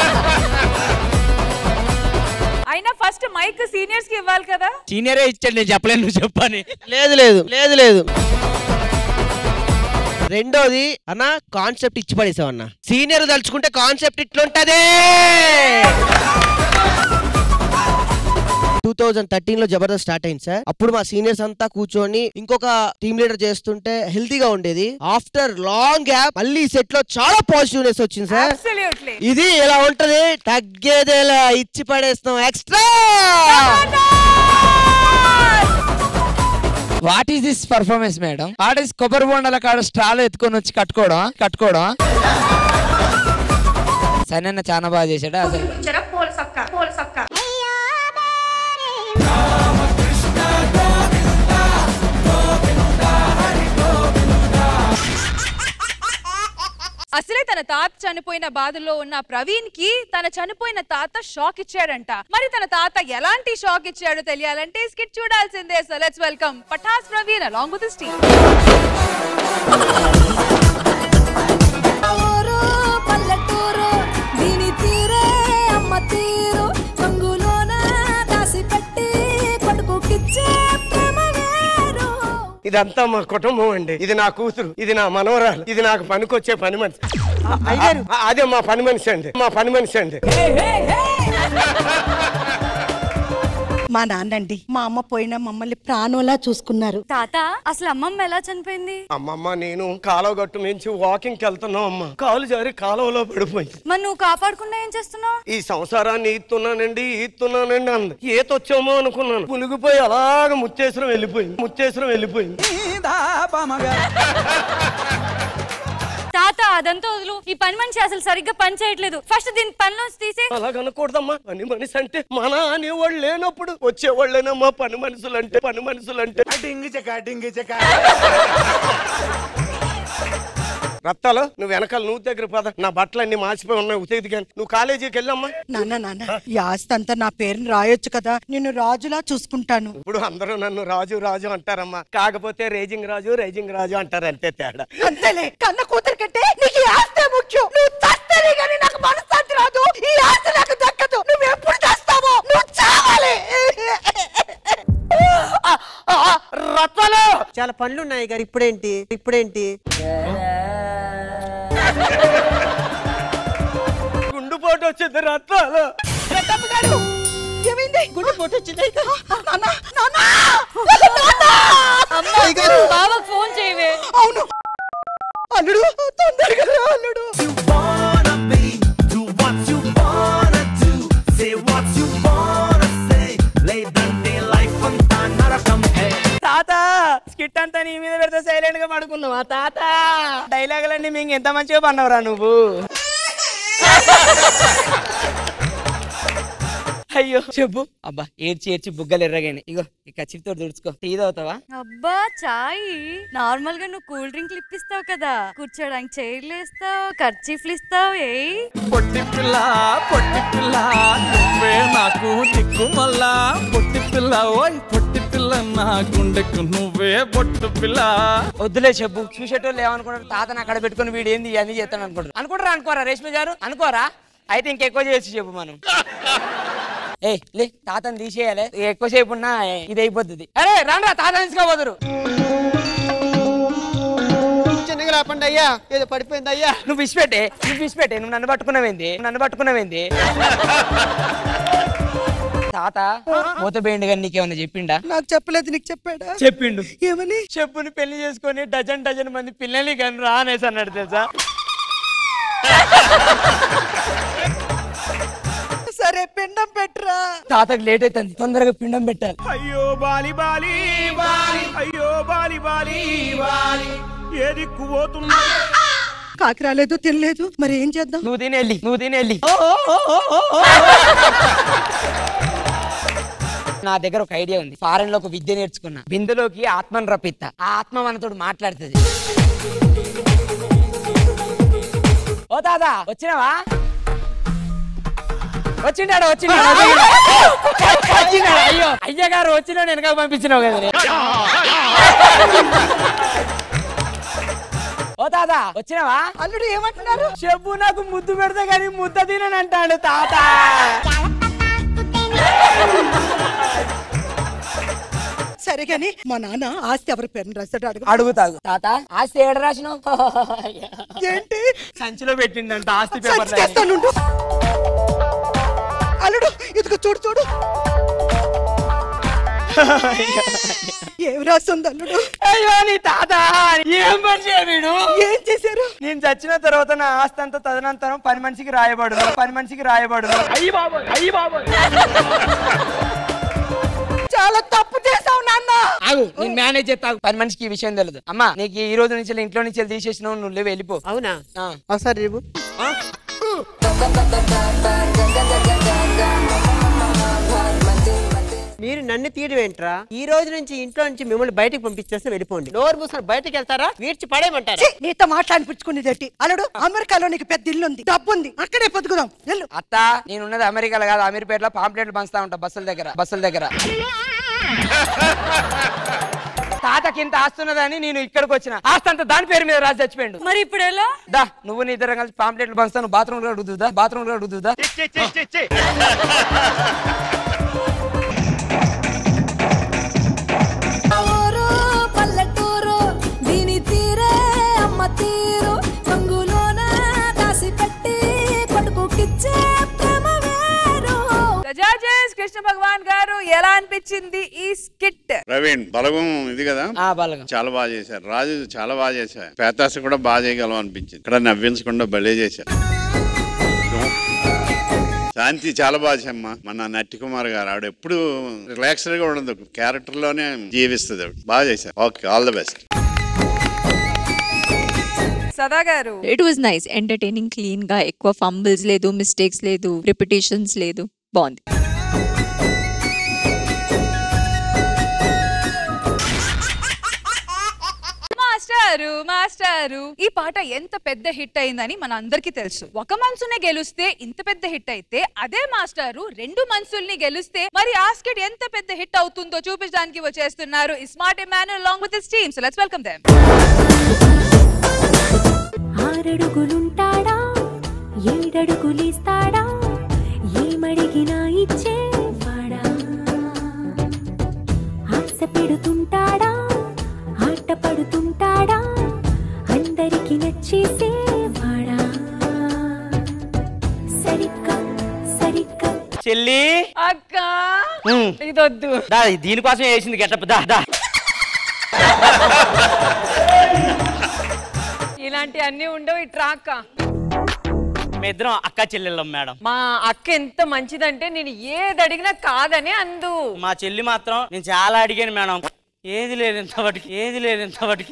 [SPEAKER 2] అయినా ఫస్ట్ మైక్ సీనియర్స్ కి ఇవ్వాలి కదా
[SPEAKER 1] సీనియరే ఇచ్చాడు నేను చెప్పలేను నువ్వు చెప్పని
[SPEAKER 13] లేదు లేదు లేదు లేదు రెండోది అన్న కాన్సెప్ట్ ఇచ్చి పడేసావు అన్న సీనియర్ తలుచుకుంటే కాన్సెప్ట్ ఇట్లుంటది టూ థౌజండ్ థర్టీన్ లో జబర్దస్త్ స్టార్ట్ అయింది సార్ అప్పుడు మా సీనియర్స్ అంతా కూర్చొని ఇంకొక టీమ్ లీడర్ చేస్తుంటే హెల్తీగా ఉండేది ఆఫ్టర్ లాంగ్ గ్యాప్ మళ్ళీ సెట్ లో చాలా పాజిటివ్నెస్ వచ్చింది సార్
[SPEAKER 2] Absolutely.
[SPEAKER 13] ఇది ఎలా ఉంటది తగ్గేదేలా ఇచ్చి పడేస్తాం extra
[SPEAKER 10] what is this performance madam what is కొబ్బరి బొండల కాడ స్ట్రాలు ఎత్తుకొని వచ్చి కట్టుకోవడం కట్టుకోవడం సన్న చాలా బాగా చేశాడు అసలు
[SPEAKER 17] పూల సొక్క పూల సొక్క
[SPEAKER 2] అసలే తన తాత చనిపోయిన బాధల్లో ఉన్న ప్రవీణ్ కి తన చనిపోయిన తాత షాక్ ఇచ్చాడంట మరి తన తాత ఎలాంటి షాక్ ఇచ్చాడో తెలియాలంటే స్కిట్ చూడాల్సిందే so let's welcome Patas Praveen along with team
[SPEAKER 4] ఊరు పల్లెటూరు దీని తీరే అమ్మ తీరు రంగులోన దాసి పెట్టి కొడుకుకిచ్చే ప్రేమ వేరు
[SPEAKER 13] ఇదంతా మా కుటుంబం అండి ఇది నా కూతురు ఇది నా మనవరాలు ఇది నాకు పనికొచ్చే పని మనిషి ఆ, అదే మా పని మనిషి అండి మా పని మనిషి అండి
[SPEAKER 17] మా నాన్నండి మా అమ్మ పోయిన మమ్మల్ని ప్రాణంలా చూసుకున్నారు
[SPEAKER 15] తాత అసలు అమ్మమ్మ ఎలా చనిపోయింది
[SPEAKER 13] అమ్మమ్మ నేను కాలువ గట్టు మించి వాకింగ్కి వెళ్తున్నాం అమ్మ కాలు జారి కాలువలో పడిపోయింది
[SPEAKER 15] మరి నువ్వు కాపాడకుండా ఏం చేస్తున్నావు
[SPEAKER 13] ఈ సంసారాన్ని ఈత్తున్నానండి ఈత్తున్నానండి అంది ఈత వచ్చామో అనుకున్నాను పులిగిపోయి అలాగ ముత్తేశ్వరం వెళ్ళిపోయింది ముత్తేశ్వరం వెళ్ళిపోయింది
[SPEAKER 15] తాత అదంతా వదులు ఈ పని మనిషి అసలు సరిగ్గా పని చేయట్లేదు ఫస్ట్ దీని పనిలోంచి తీసే
[SPEAKER 13] అలాగనకూడదమ్మా పని మనిషి అంటే మన అనేవాళ్ళు లేనప్పుడు వచ్చేవాళ్ళేనమ్మా పని మనుషులు అంటే పని మనుషులు అంటే డింగి చెక డింగి చెక రత్తాలు నువ్వు వెనకాల నువ్వు దగ్గర పద నా బట్టలు అన్ని మార్చిపోయి ఉన్నాయి ఉతేది కానీ నువ్వు కాలేజీకి వెళ్ళమ్మా
[SPEAKER 17] నాన్న నాన్న ఈ ఆస్తి అంతా నా పేరుని రాయొచ్చు కదా నేను రాజులా చూసుకుంటాను
[SPEAKER 13] ఇప్పుడు అందరూ నన్ను రాజు రాజు అంటారమ్మా కాకపోతే రేజింగ్ రాజు రేజింగ్ రాజు అంటారు అంతే తేడా
[SPEAKER 17] అంతేలే కన్న కూతురు కంటే నీకు ఈ ఆస్తే ముఖ్యం నువ్వు చస్తేనే కానీ నాకు మనశ్శాంతి రాదు ఈ ఆస్తి నాకు దక్కదు నువ్వు ఎప్పుడు చేస్తావో నువ్వు చావాలి
[SPEAKER 13] రత్తాలు
[SPEAKER 19] చాలా పనులు ఉన్నాయి గారు ఇప్పుడేంటి ఇప్పుడేంటి
[SPEAKER 13] గుండుపోటు వచ్చింది రత్తాలు
[SPEAKER 17] ఏమైంది గుండె పోటు వచ్చింది నాన్న నాన్న
[SPEAKER 15] బాబాకు ఫోన్ చేయవే
[SPEAKER 17] అవును అల్లుడు తొందరగా రా, అల్లుడు
[SPEAKER 10] తాత స్కిట్ అంతా నీ మీద పెడితే సైలెంట్ గా పడుకున్నావా తాత డైలాగులన్నీ మీకు ఎంత మంచిగా పన్నవరా నువ్వు అయ్యో చెప్పు అబ్బా ఏడ్చి ఏడ్చి బుగ్గలు ఎర్రగాని ఇగో ఈ కచ్చితో దుడుచుకో టీ తాగుతావా
[SPEAKER 15] అబ్బా చాయ్ నార్మల్ గా నువ్వు కూల్ డ్రింక్లు ఇప్పిస్తావు కదా కూర్చోడానికి చైర్లు ఇస్తావు ఖర్చీఫ్లు ఇస్తావు ఏ
[SPEAKER 9] పొట్టి పిల్ల పొట్టి పిల్ల నువ్వే నాకు దిక్కు మళ్ళా పొట్టి పిల్ల ఓయ్ పొట్టి పిల్ల నా గుండెకు నువ్వే పొట్టు పిల్ల
[SPEAKER 10] వద్దులే చెప్పు చూసేటోళ్ళు ఏమనుకుంటారు తాతను అక్కడ పెట్టుకుని వీడు ఏంది ఇవన్నీ చేస్తాను అనుకుంటారు అనుకుంటారా అనుకోరా రేష్మి గారు అనుకోరా అయితే ఇంకెక్కువ చేయొచ్చు చెప్పు మనం ఏ లే తాతను తీసేయాలి ఎక్కువసేపు ఉన్నా ఇది అయిపోతుంది అరే రండ్రా తాతను తీసుకోబోదురు
[SPEAKER 19] చిన్నగా రాపండి అయ్యా ఏదో పడిపోయింది అయ్యా
[SPEAKER 10] నువ్వు విసిపెట్టే నువ్వు విసిపెట్టే నువ్వు నన్ను పట్టుకున్నావేంది నన్ను పట్టుకున్నావేంది తాత మూతబేయండి కానీ నీకేమన్నా చెప్పిండా
[SPEAKER 17] నాకు చెప్పలేదు నీకు చెప్పాడా
[SPEAKER 10] చెప్పిండు
[SPEAKER 17] ఏమని
[SPEAKER 10] చెప్పుని పెళ్లి చేసుకొని డజన్ డజన్ మంది పిల్లల్ని కానీ రా అనేసి అన్నాడు తెలుసా
[SPEAKER 17] సరే పిండం పెట్టురా
[SPEAKER 10] తాతకు లేట్ అవుతుంది తొందరగా పిండం పెట్టాలి
[SPEAKER 9] అయ్యో బాలి బాలి బాలి అయ్యో బాలి బాలి బాలి ఏ దిక్కు పోతున్నా
[SPEAKER 17] కాకి రాలేదు తినలేదు మరి ఏం చేద్దాం
[SPEAKER 10] నువ్వు తినేళ్ళి నువ్వు తినేళ్ళి నా దగ్గర ఒక ఐడియా ఉంది ఫారెన్ లో ఒక విద్య నేర్చుకున్నా బిందులోకి ఆత్మను రప్పిస్తా ఆ ఆత్మ మనతోడు మాట్లాడుతుంది ఓ తాత వచ్చినావా వచ్చిండాడు వచ్చిండాడు వచ్చిండాడు అయ్యో అయ్య గారు వచ్చినా వెనక పంపించినావు కదా నేను. ఓ తాత వచ్చినావా
[SPEAKER 17] అల్లుడు ఏమంటున్నారు
[SPEAKER 10] చెప్పు నాకు ముద్దు పెడితే కానీ ముద్ద తినని అంటాడు తాత
[SPEAKER 17] సరే గాని మా నాన్న ఆస్తి ఎవరి పేరుని రాశాడు అడుగు
[SPEAKER 10] అడుగుతాగు తాత ఆస్తి ఏడ రాసినావు
[SPEAKER 17] ఏంటి
[SPEAKER 10] సంచిలో పెట్టిండంట ఆస్తి
[SPEAKER 17] సంచి
[SPEAKER 10] పేపర్
[SPEAKER 17] తెస్తానుండు. అల్లుడు ఇదిగో చూడు చూడు ఏం రాస్తుంది అల్లుడు
[SPEAKER 10] అయ్యో నీ తాత ఏం పని చేయడు
[SPEAKER 17] ఏం చేశారు
[SPEAKER 10] నేను చచ్చిన తర్వాత నా ఆస్తి అంతా తదనంతరం పని మనిషికి రాయబడును పని మనిషికి రాయబడును అయ్యి బాబు అయ్యి బాబు
[SPEAKER 17] చాలా తప్పు చేసావు నాన్న
[SPEAKER 10] ఆగు నేను మేనేజ్ చేస్తాను పది మనిషికి ఈ విషయం తెలియదు అమ్మా నీకు ఈ రోజు నుంచి ఇంట్లో నుంచి వెళ్ళి తీసేసినావు నువ్వు లేవు వెళ్ళిపో
[SPEAKER 19] అవునా
[SPEAKER 10] ఆ.
[SPEAKER 19] ఒకసారి రేపు మీరు నన్ను తీయడం ఏంట్రా ఈ రోజు నుంచి ఇంట్లో నుంచి మిమ్మల్ని బయటకు పంపించేస్తే వెళ్ళిపోండి నోరు మూసుకొని బయటకు వెళ్తారా వీడ్చి పడేయమంటారా
[SPEAKER 17] ఛీ, నీతో మాట్లాడిపించుకునేదేటి అల్లుడు అమెరికాలో నీకు పెద్ద ఇల్లు ఉంది డబ్బు ఉంది అక్కడే పొద్దుకుదాం వెళ్ళు
[SPEAKER 10] అత్త నేను ఉన్నది అమెరికాలో కాదు అమీర్పేటలో పాంప్లెట్లు పంచుతా ఉంటా బస్సుల దగ్గర బస్సుల దగ్గర తాతకి ఇంత ఆస్తున్నదని నేను ఇక్కడికి వచ్చిన ఆస్తి అంతా దాని పేరు మీద రాసి చచ్చిపోయిండు
[SPEAKER 2] మరి ఇప్పుడు ఎలా
[SPEAKER 10] దా నువ్వు నీ ఇద్దరం కలిసి పాంప్లెట్లు పంచుతాను బాత్రూమ్ లో అడుగుతుందా బాత్రూమ్ లో అడుగుతుందా
[SPEAKER 4] ఊరు పల్లెటూరు దీని తీరే అమ్మ తీరు రంగులోన దాసి పెట్టి కొడుకుకిచ్చే ప్రేమ వేరు
[SPEAKER 2] జడ్జెస్ కృష్ణ భగవాన్ గారు ఎలా అనిపించింది ఈ స్కిట్
[SPEAKER 12] ప్రవీణ్ బలగం ఇది కదా
[SPEAKER 10] ఆ బలగం
[SPEAKER 12] చాలా బాగా చేశారు రాజు చాలా బాగా చేశారు పేతాస కూడా బాగా చేయగలం అనిపించింది ఇక్కడ నవ్వించకుండా భలే చేశారు శాంతి చాలా బాగా చేమ్మా మన నట్టి కుమార్ గారు ఆవిడ ఎప్పుడు రిలాక్స్డ్ గా ఉండదు క్యారెక్టర్ లోనే జీవిస్తుంది ఆవిడ బాగా చేశారు okay all the best
[SPEAKER 2] Sada గారు
[SPEAKER 11] it was nice entertaining clean గా ఎక్కువ ఫంబుల్స్ లేదు మిస్టేక్స్ లేదు రిపిటేషన్స్ లేదు బాగుంది
[SPEAKER 2] మాస్టారు మాస్టారు ఈ పాట ఎంత పెద్ద హిట్ అయిందని మన అందరికీ తెలుసు ఒక మనసునే గెలుస్తే ఇంత పెద్ద హిట్ అయితే అదే మాస్టారు రెండు మనసుల్ని గెలుస్తే మరి ఆ స్కిట్ ఎంత పెద్ద హిట్ అవుతుందో చూపించడానికి వచ్చేస్తున్నారు smart Emmanuel long with his team so let's welcome them
[SPEAKER 20] ఆరడుగులుంటాడా ఏడడుగులిస్తాడా ఏమడిగినా ఇచ్చేవాడా ఆశ పెడుతుంటాడా ఆట పడుతుంటాడా అందరికి నచ్చేసేవాడా సరిగ్గా సరిగ్గా
[SPEAKER 6] చెల్లి
[SPEAKER 2] అక్క
[SPEAKER 6] ఉమ్.
[SPEAKER 2] ఇదొద్దు
[SPEAKER 6] దా దీనికోసం వేసింది గెటప్ దా దా
[SPEAKER 2] ఇలాంటి అన్ని ఉండవు ఈ ట్రాక్
[SPEAKER 6] మీ ఇద్దరం అక్క చెల్లెళ్ళం మేడం
[SPEAKER 2] మా అక్క ఎంత మంచిదంటే నేను ఏది అడిగినా కాదని అందు
[SPEAKER 6] మా చెల్లి మాత్రం నేను చాలా అడిగాను మేడం ఏది లేదు ఇంతవరకు ఏది లేదు ఇంతవరకు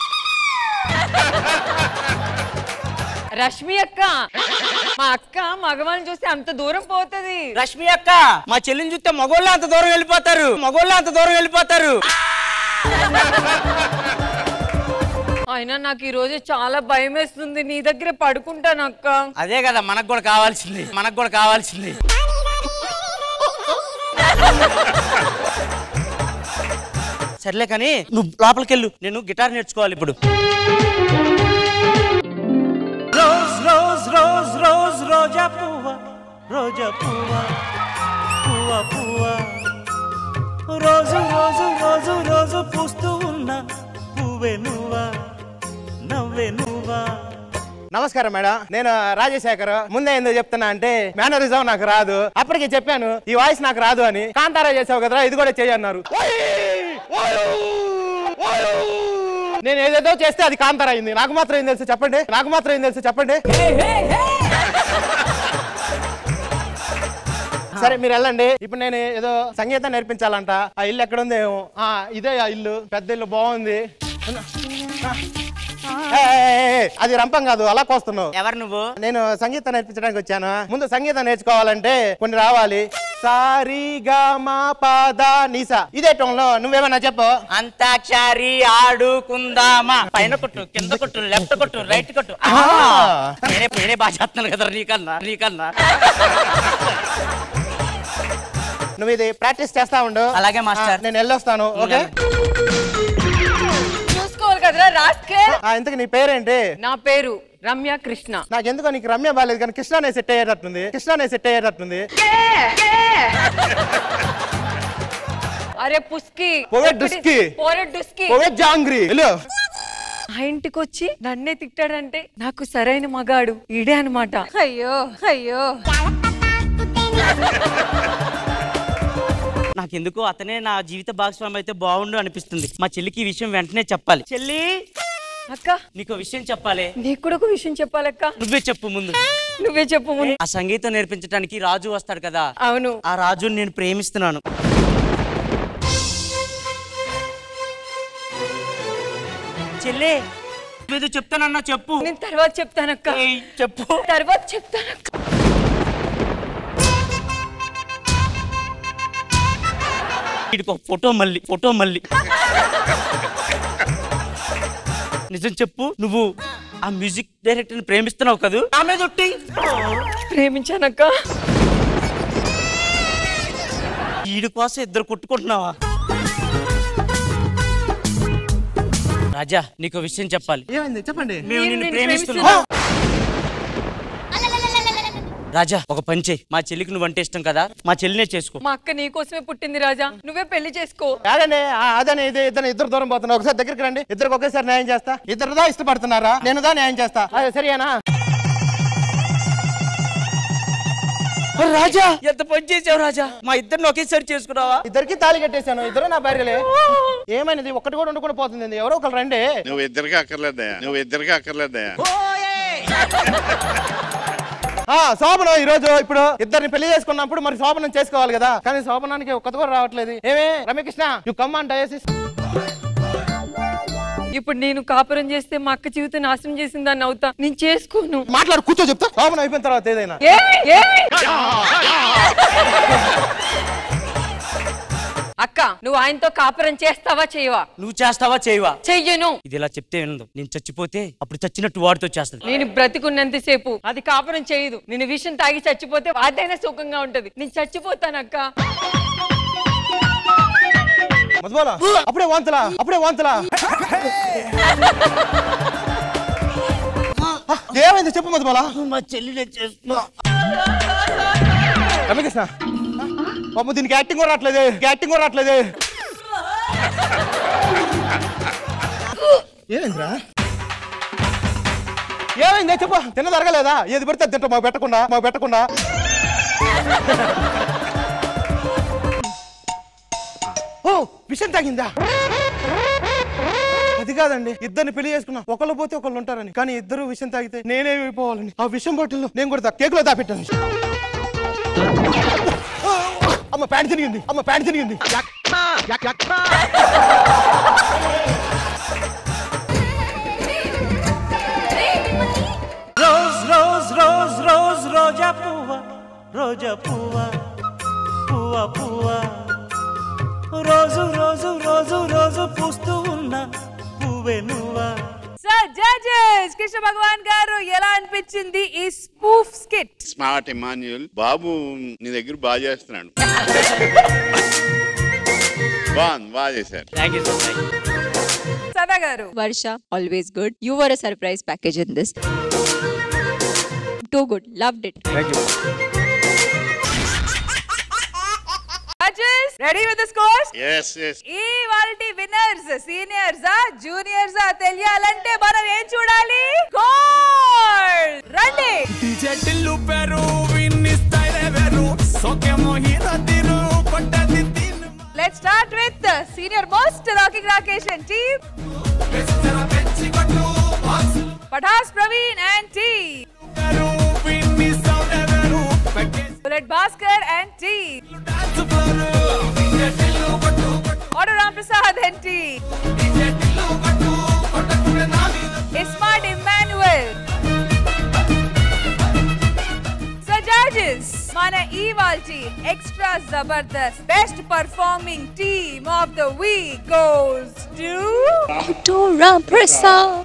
[SPEAKER 2] రష్మి అక్క మా అక్క మగవాళ్ళని చూస్తే అంత దూరం పోతది
[SPEAKER 6] రష్మి అక్క మా చెల్లిని చూస్తే మగోళ్ళు అంత దూరం వెళ్ళిపోతారు మగోళ్ళు అంత దూరం వెళ్ళిపోతారు
[SPEAKER 2] అయినా నాకు ఈ రోజు చాలా భయం వేస్తుంది నీ దగ్గర పడుకుంటాను అక్క
[SPEAKER 6] అదే కదా మనకు కూడా కావాల్సింది మనకు కూడా కావాల్సింది సర్లే కానీ నువ్వు లోపలికి వెళ్ళు నేను గిటార్ నేర్చుకోవాలి ఇప్పుడు
[SPEAKER 3] రోజ్ రోజ్ రోజ్ రోజ్ రోజా పువ్వ రోజా పువ్వ పువ్వ పువ్వ రోజు రోజు రోజు రోజు పూస్తూ ఉన్న పువ్వే నువ్వా నవ్వే నువ్వా
[SPEAKER 16] నమస్కారం మేడం నేను రాజశేఖర్ ముందే ఎందుకు చెప్తున్నా అంటే మేనరిజం నాకు రాదు అప్పటికే చెప్పాను ఈ వాయిస్ నాకు రాదు అని కాంతారా చేసావు కదరా ఇది కూడా చేయన్నారు నేను ఏదేదో చేస్తే అది కాంతారా అయింది నాకు మాత్రం ఏం తెలుసు చెప్పండి నాకు మాత్రం ఏం తెలుసు చెప్పండి సరే మీరు వెళ్ళండి ఇప్పుడు నేను ఏదో సంగీతం నేర్పించాలంట ఆ ఇల్లు ఎక్కడ ఉంది ఏమో ఆ ఇదే ఆ ఇల్లు పెద్ద ఇల్లు బాగుంది ఏ, ఏ, ఏ, ఏ, అది రంపం కాదు అలా కోస్తున్నావు
[SPEAKER 6] ఎవరు నువ్వు
[SPEAKER 16] నేను సంగీతం నేర్పించడానికి వచ్చాను ముందు సంగీతం నేర్చుకోవాలంటే కొన్ని రావాలి సారీగా మా పాద నీసా ఇదే టోన్ లో నువ్వేమన్నా చెప్పు
[SPEAKER 6] అంతాక్షరి ఆడుకుందామా పైన కొట్టు కింద కొట్టు లెఫ్ట్ కొట్టు రైట్ కొట్టు ఆ! నేనే నేనే బాగా చేస్తున్నాను కదా నీకన్నా నీకన్నా
[SPEAKER 16] నువ్వు ఇది ప్రాక్టీస్ చేస్తా ఉండు
[SPEAKER 6] అలాగే మాస్టర్.
[SPEAKER 16] ఆ, నేను వెళ్ళొస్తాను ఓకే
[SPEAKER 2] చూసుకోవాలి కదరా రాస్కే
[SPEAKER 16] ఆ, ఇంతకు నీ పేరేంటి
[SPEAKER 2] నా పేరు రమ్య కృష్ణ
[SPEAKER 16] నాకెందుకో నీకు రమ్య బాలేదు కానీ కృష్ణనే సెట్ అయ్యేటట్టుంది కృష్ణనే సెట్ అయ్యేటట్టుంది
[SPEAKER 2] అరే పుస్కి
[SPEAKER 16] పోవే డుస్కి.
[SPEAKER 2] పోరే డుస్కి
[SPEAKER 16] ఓవే జాంగ్రీ వెళ్ళు
[SPEAKER 2] ఆ ఇంటికి వచ్చి నన్నే తిట్టాడంటే నాకు సరైన మగాడు ఈడే అనమాట అయ్యో అయ్యో
[SPEAKER 6] నాకెందుకో అతనే నా జీవిత భాగస్వామి అయితే బాగుండు అనిపిస్తుంది మా చెల్లికి ఈ విషయం వెంటనే చెప్పాలి చెల్లి
[SPEAKER 2] అక్క
[SPEAKER 6] నీకు విషయం చెప్పాలి
[SPEAKER 2] నీకు కూడా ఒక విషయం చెప్పాలక్క
[SPEAKER 6] నువ్వే చెప్పు ముందు
[SPEAKER 2] నువ్వే చెప్పు ముందు
[SPEAKER 6] ఆ సంగీతం నేర్పించడానికి రాజు వస్తాడు కదా
[SPEAKER 2] అవును
[SPEAKER 6] ఆ రాజుని నేను ప్రేమిస్తున్నాను
[SPEAKER 1] చెల్లే ఏదో చెప్తానన్నా చెప్పు
[SPEAKER 21] నేను తర్వాత చెప్తానక్క
[SPEAKER 1] చెప్పు
[SPEAKER 21] తర్వాత చెప్తానక్క
[SPEAKER 1] వీడికి ఒక ఫోటో మళ్ళీ ఫోటో మళ్ళీ నిజం చెప్పు నువ్వు ఆ మ్యూజిక్ డైరెక్టర్ ప్రేమిస్తున్నావు కదూ నా మీద ఒట్టి
[SPEAKER 21] ప్రేమించానక్క
[SPEAKER 1] వీడి కోసం ఇద్దరు కొట్టుకుంటున్నావా రాజా నీకు విషయం చెప్పాలి
[SPEAKER 16] ఏమైంది చెప్పండి
[SPEAKER 1] మేము
[SPEAKER 21] నేను
[SPEAKER 1] నిన్ను
[SPEAKER 21] నిన్ను
[SPEAKER 1] ప్రేమిస్తున్నాం రాజా ఒక పని చేయి మా చెల్లికి నువ్వు అంటే ఇష్టం కదా మా చెల్లినే చేసుకో
[SPEAKER 21] మా అక్క నీ కోసమే పుట్టింది రాజా నువ్వే పెళ్లి చేసుకో
[SPEAKER 16] కాదండి ఆ, అదని ఇది ఇద్దరు ఇద్దరు దూరం పోతున్నా ఒకసారి దగ్గరికి రండి ఇద్దరికి ఒకేసారి న్యాయం చేస్తా ఇద్దరుదా ఇష్టపడుతున్నారా నేనుదా న్యాయం చేస్తా అదే సరియేనా
[SPEAKER 1] రాజా ఎంత పని చేసావు రాజా మా ఇద్దరిని ఒకేసారి చేసుకున్నావా
[SPEAKER 16] ఇద్దరికి తాళి కట్టేశాను ఇద్దరు నా భార్యలే ఏమైనది ఒక్కటి కూడా ఉండకుండా పోతుంది ఎవరో ఒకరు రండి
[SPEAKER 12] నువ్వు ఇద్దరికి అక్కర్లేదయా నువ్వు ఇద్దరికి అక్కర్లేదయా
[SPEAKER 16] ఆ శోభనం ఈ రోజు ఇప్పుడు ఇద్దరిని పెళ్లి చేసుకున్నప్పుడు మరి శోభనం చేసుకోవాలి కదా కానీ శోభనానికి ఒక్కటి కూడా రావట్లేదు ఏమే రమ్యకృష్ణ యు కమ్ ఆన్ డయాసిస్
[SPEAKER 21] ఇప్పుడు నేను కాపురం చేస్తే మా అక్క జీవితం నాశనం చేసింది దాన్ని అవుతా నేను చేసుకోను
[SPEAKER 16] మాట్లాడు కూర్చో చెప్తా శోభనం అయిపోయిన తర్వాత ఏదైనా
[SPEAKER 21] ఏయ్, ఏయ్! అక్క నువ్వు ఆయనతో కాపురం చేస్తావా చేయవా
[SPEAKER 1] నువ్వు చేస్తావా చేయవా
[SPEAKER 21] చెయ్యను
[SPEAKER 1] ఇది ఇలా చెప్తే వినదు నేను చచ్చిపోతే అప్పుడు చచ్చినట్టు వాడితో చేస్తుంది
[SPEAKER 21] నేను బ్రతికున్నంతసేపు అది కాపురం చేయదు నేను విషయం తాగి చచ్చిపోతే అదైనా సుఖంగా ఉంటది నేను చచ్చిపోతానక్క
[SPEAKER 16] మధుబాల అప్పుడే వాంతులా అప్పుడే వాంతులా ఆ, ఏమైంది చెప్పు మధుబాల
[SPEAKER 1] మా చెల్లి చేస్తున్నా
[SPEAKER 16] రమ్యకృష్ణ పాపం దీనికి యాక్టింగ్ కూడా రావట్లేదు యాక్టింగ్ కూడా రావట్లేదు ఏమైందిరా ఏమైంది చెప్పు తిన్న జరగలేదా ఏది పెడితే అది తింటాం మాకు పెట్టకుండా మాకు పెట్టకుండా ఓ విషయం తాగిందా అది కాదండి ఇద్దరిని పెళ్లి చేసుకున్నా ఒకళ్ళు పోతే ఒకళ్ళు ఉంటారని కానీ ఇద్దరు విషయం తాగితే నేనేమైపోవాలని ఆ విషయం బాటిల్లో నేను కూడా కేకులో దాపెట్టాను అమ్మ ప్యాంట్ తిరిగింది అమ్మ ప్యాంట్ తిరిగింది
[SPEAKER 3] రోజ్ రోజ్ రోజ్ రోజ్ రోజా పువ్వ రోజా పువ్వ పువ్వ పువ్వ రోజు రోజు రోజు రోజు పూస్తూ ఉన్న పువ్వే నువ్వా
[SPEAKER 2] సో జడ్జెస్ కృష్ణ భగవాన్ గారు ఎలా అనిపించింది ఈ స్పూఫ్ స్కిట్
[SPEAKER 12] స్మార్ట్ ఇమాన్యుల్ బాబు నీ దగ్గర బాగా చేస్తున్నాడు బాగుంది బాగా చేశారు
[SPEAKER 2] సదా గారు
[SPEAKER 11] Varsha always good you were a surprise package in this too good loved it
[SPEAKER 2] judges ready with the scores
[SPEAKER 12] yes yes
[SPEAKER 2] ఈ వాల్టి విన్నర్స్ సీనియర్స్ ఆ జూనియర్స్ ఆ తెలియాలంటే మనం ఏం చూడాలి గోల్ రండి
[SPEAKER 9] DJ టిల్లు పెరు విన్ని స్టైల్ వేరు సోకే మోహిత తిరు కొట్టది తిను
[SPEAKER 2] let's start with senior most rocking Rakesh and team
[SPEAKER 9] పెంచి కొట్టు box
[SPEAKER 2] Patas Praveen and team
[SPEAKER 9] పెరు విన్ని సౌండ్ వేరు
[SPEAKER 2] bullet Bhaskar and team
[SPEAKER 9] dance floor DJ Tillu కొట్టు
[SPEAKER 2] auto Ram Prasad and team
[SPEAKER 9] DJ Tillu కొట్టు కొట్టకునే నా మీద
[SPEAKER 2] ఇస్మార్ట్ ఇమ్మాన్యుయల్ సో జడ్జెస్ మన ఈవాల్ team extra Jabardasth best performing team of the week goes to
[SPEAKER 11] Dora Prasad.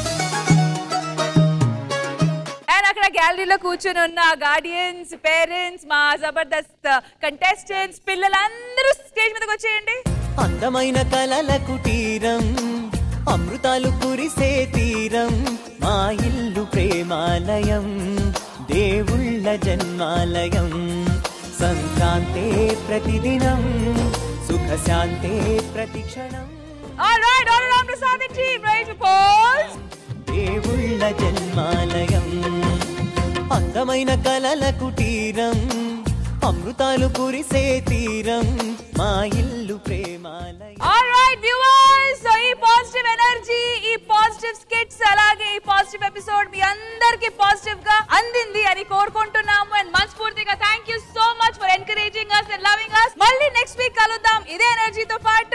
[SPEAKER 2] And అక్కడ గ్యాలరీలో కూర్చొని ఉన్న గార్డియన్స్ పేరెంట్స్ మా జబర్దస్త్ కంటెస్టెంట్స్ పిల్లలందరూ స్టేజ్ మీదకి వచ్చేయండి
[SPEAKER 22] అందమైన కలల కుటీరం అమృతాలు కురిసే తీరం మా ఇల్లు ప్రేమాలయం దేవుళ్ళ జన్మాలయం సంక్రాంతే ప్రతిదినం సుఖశాంతే ప్రతిక్షణం
[SPEAKER 2] all right all Ram Prasad team right pose
[SPEAKER 22] దేవుళ్ళ జన్మాలయం అందమైన కలల కుటీరం అమృతాలు కురిసే తీరం మా ఇల్లు ప్రేమాలయం
[SPEAKER 2] ఆల్ రైట్ వ్యూవర్స్ సో ఈ పాజిటివ్ ఎనర్జీ ఈ పాజిటివ్ స్కిట్స్ అలాగే ఈ పాజిటివ్ ఎపిసోడ్ మీ అందరికి పాజిటివ్ గా అందింది అని కోరుకుంటున్నాము అండ్ మనస్ఫూర్తిగా thank you so much for encouraging us and loving us మళ్ళీ నెక్స్ట్ వీక్ కలుద్దాం ఇదే ఎనర్జీతో పాటు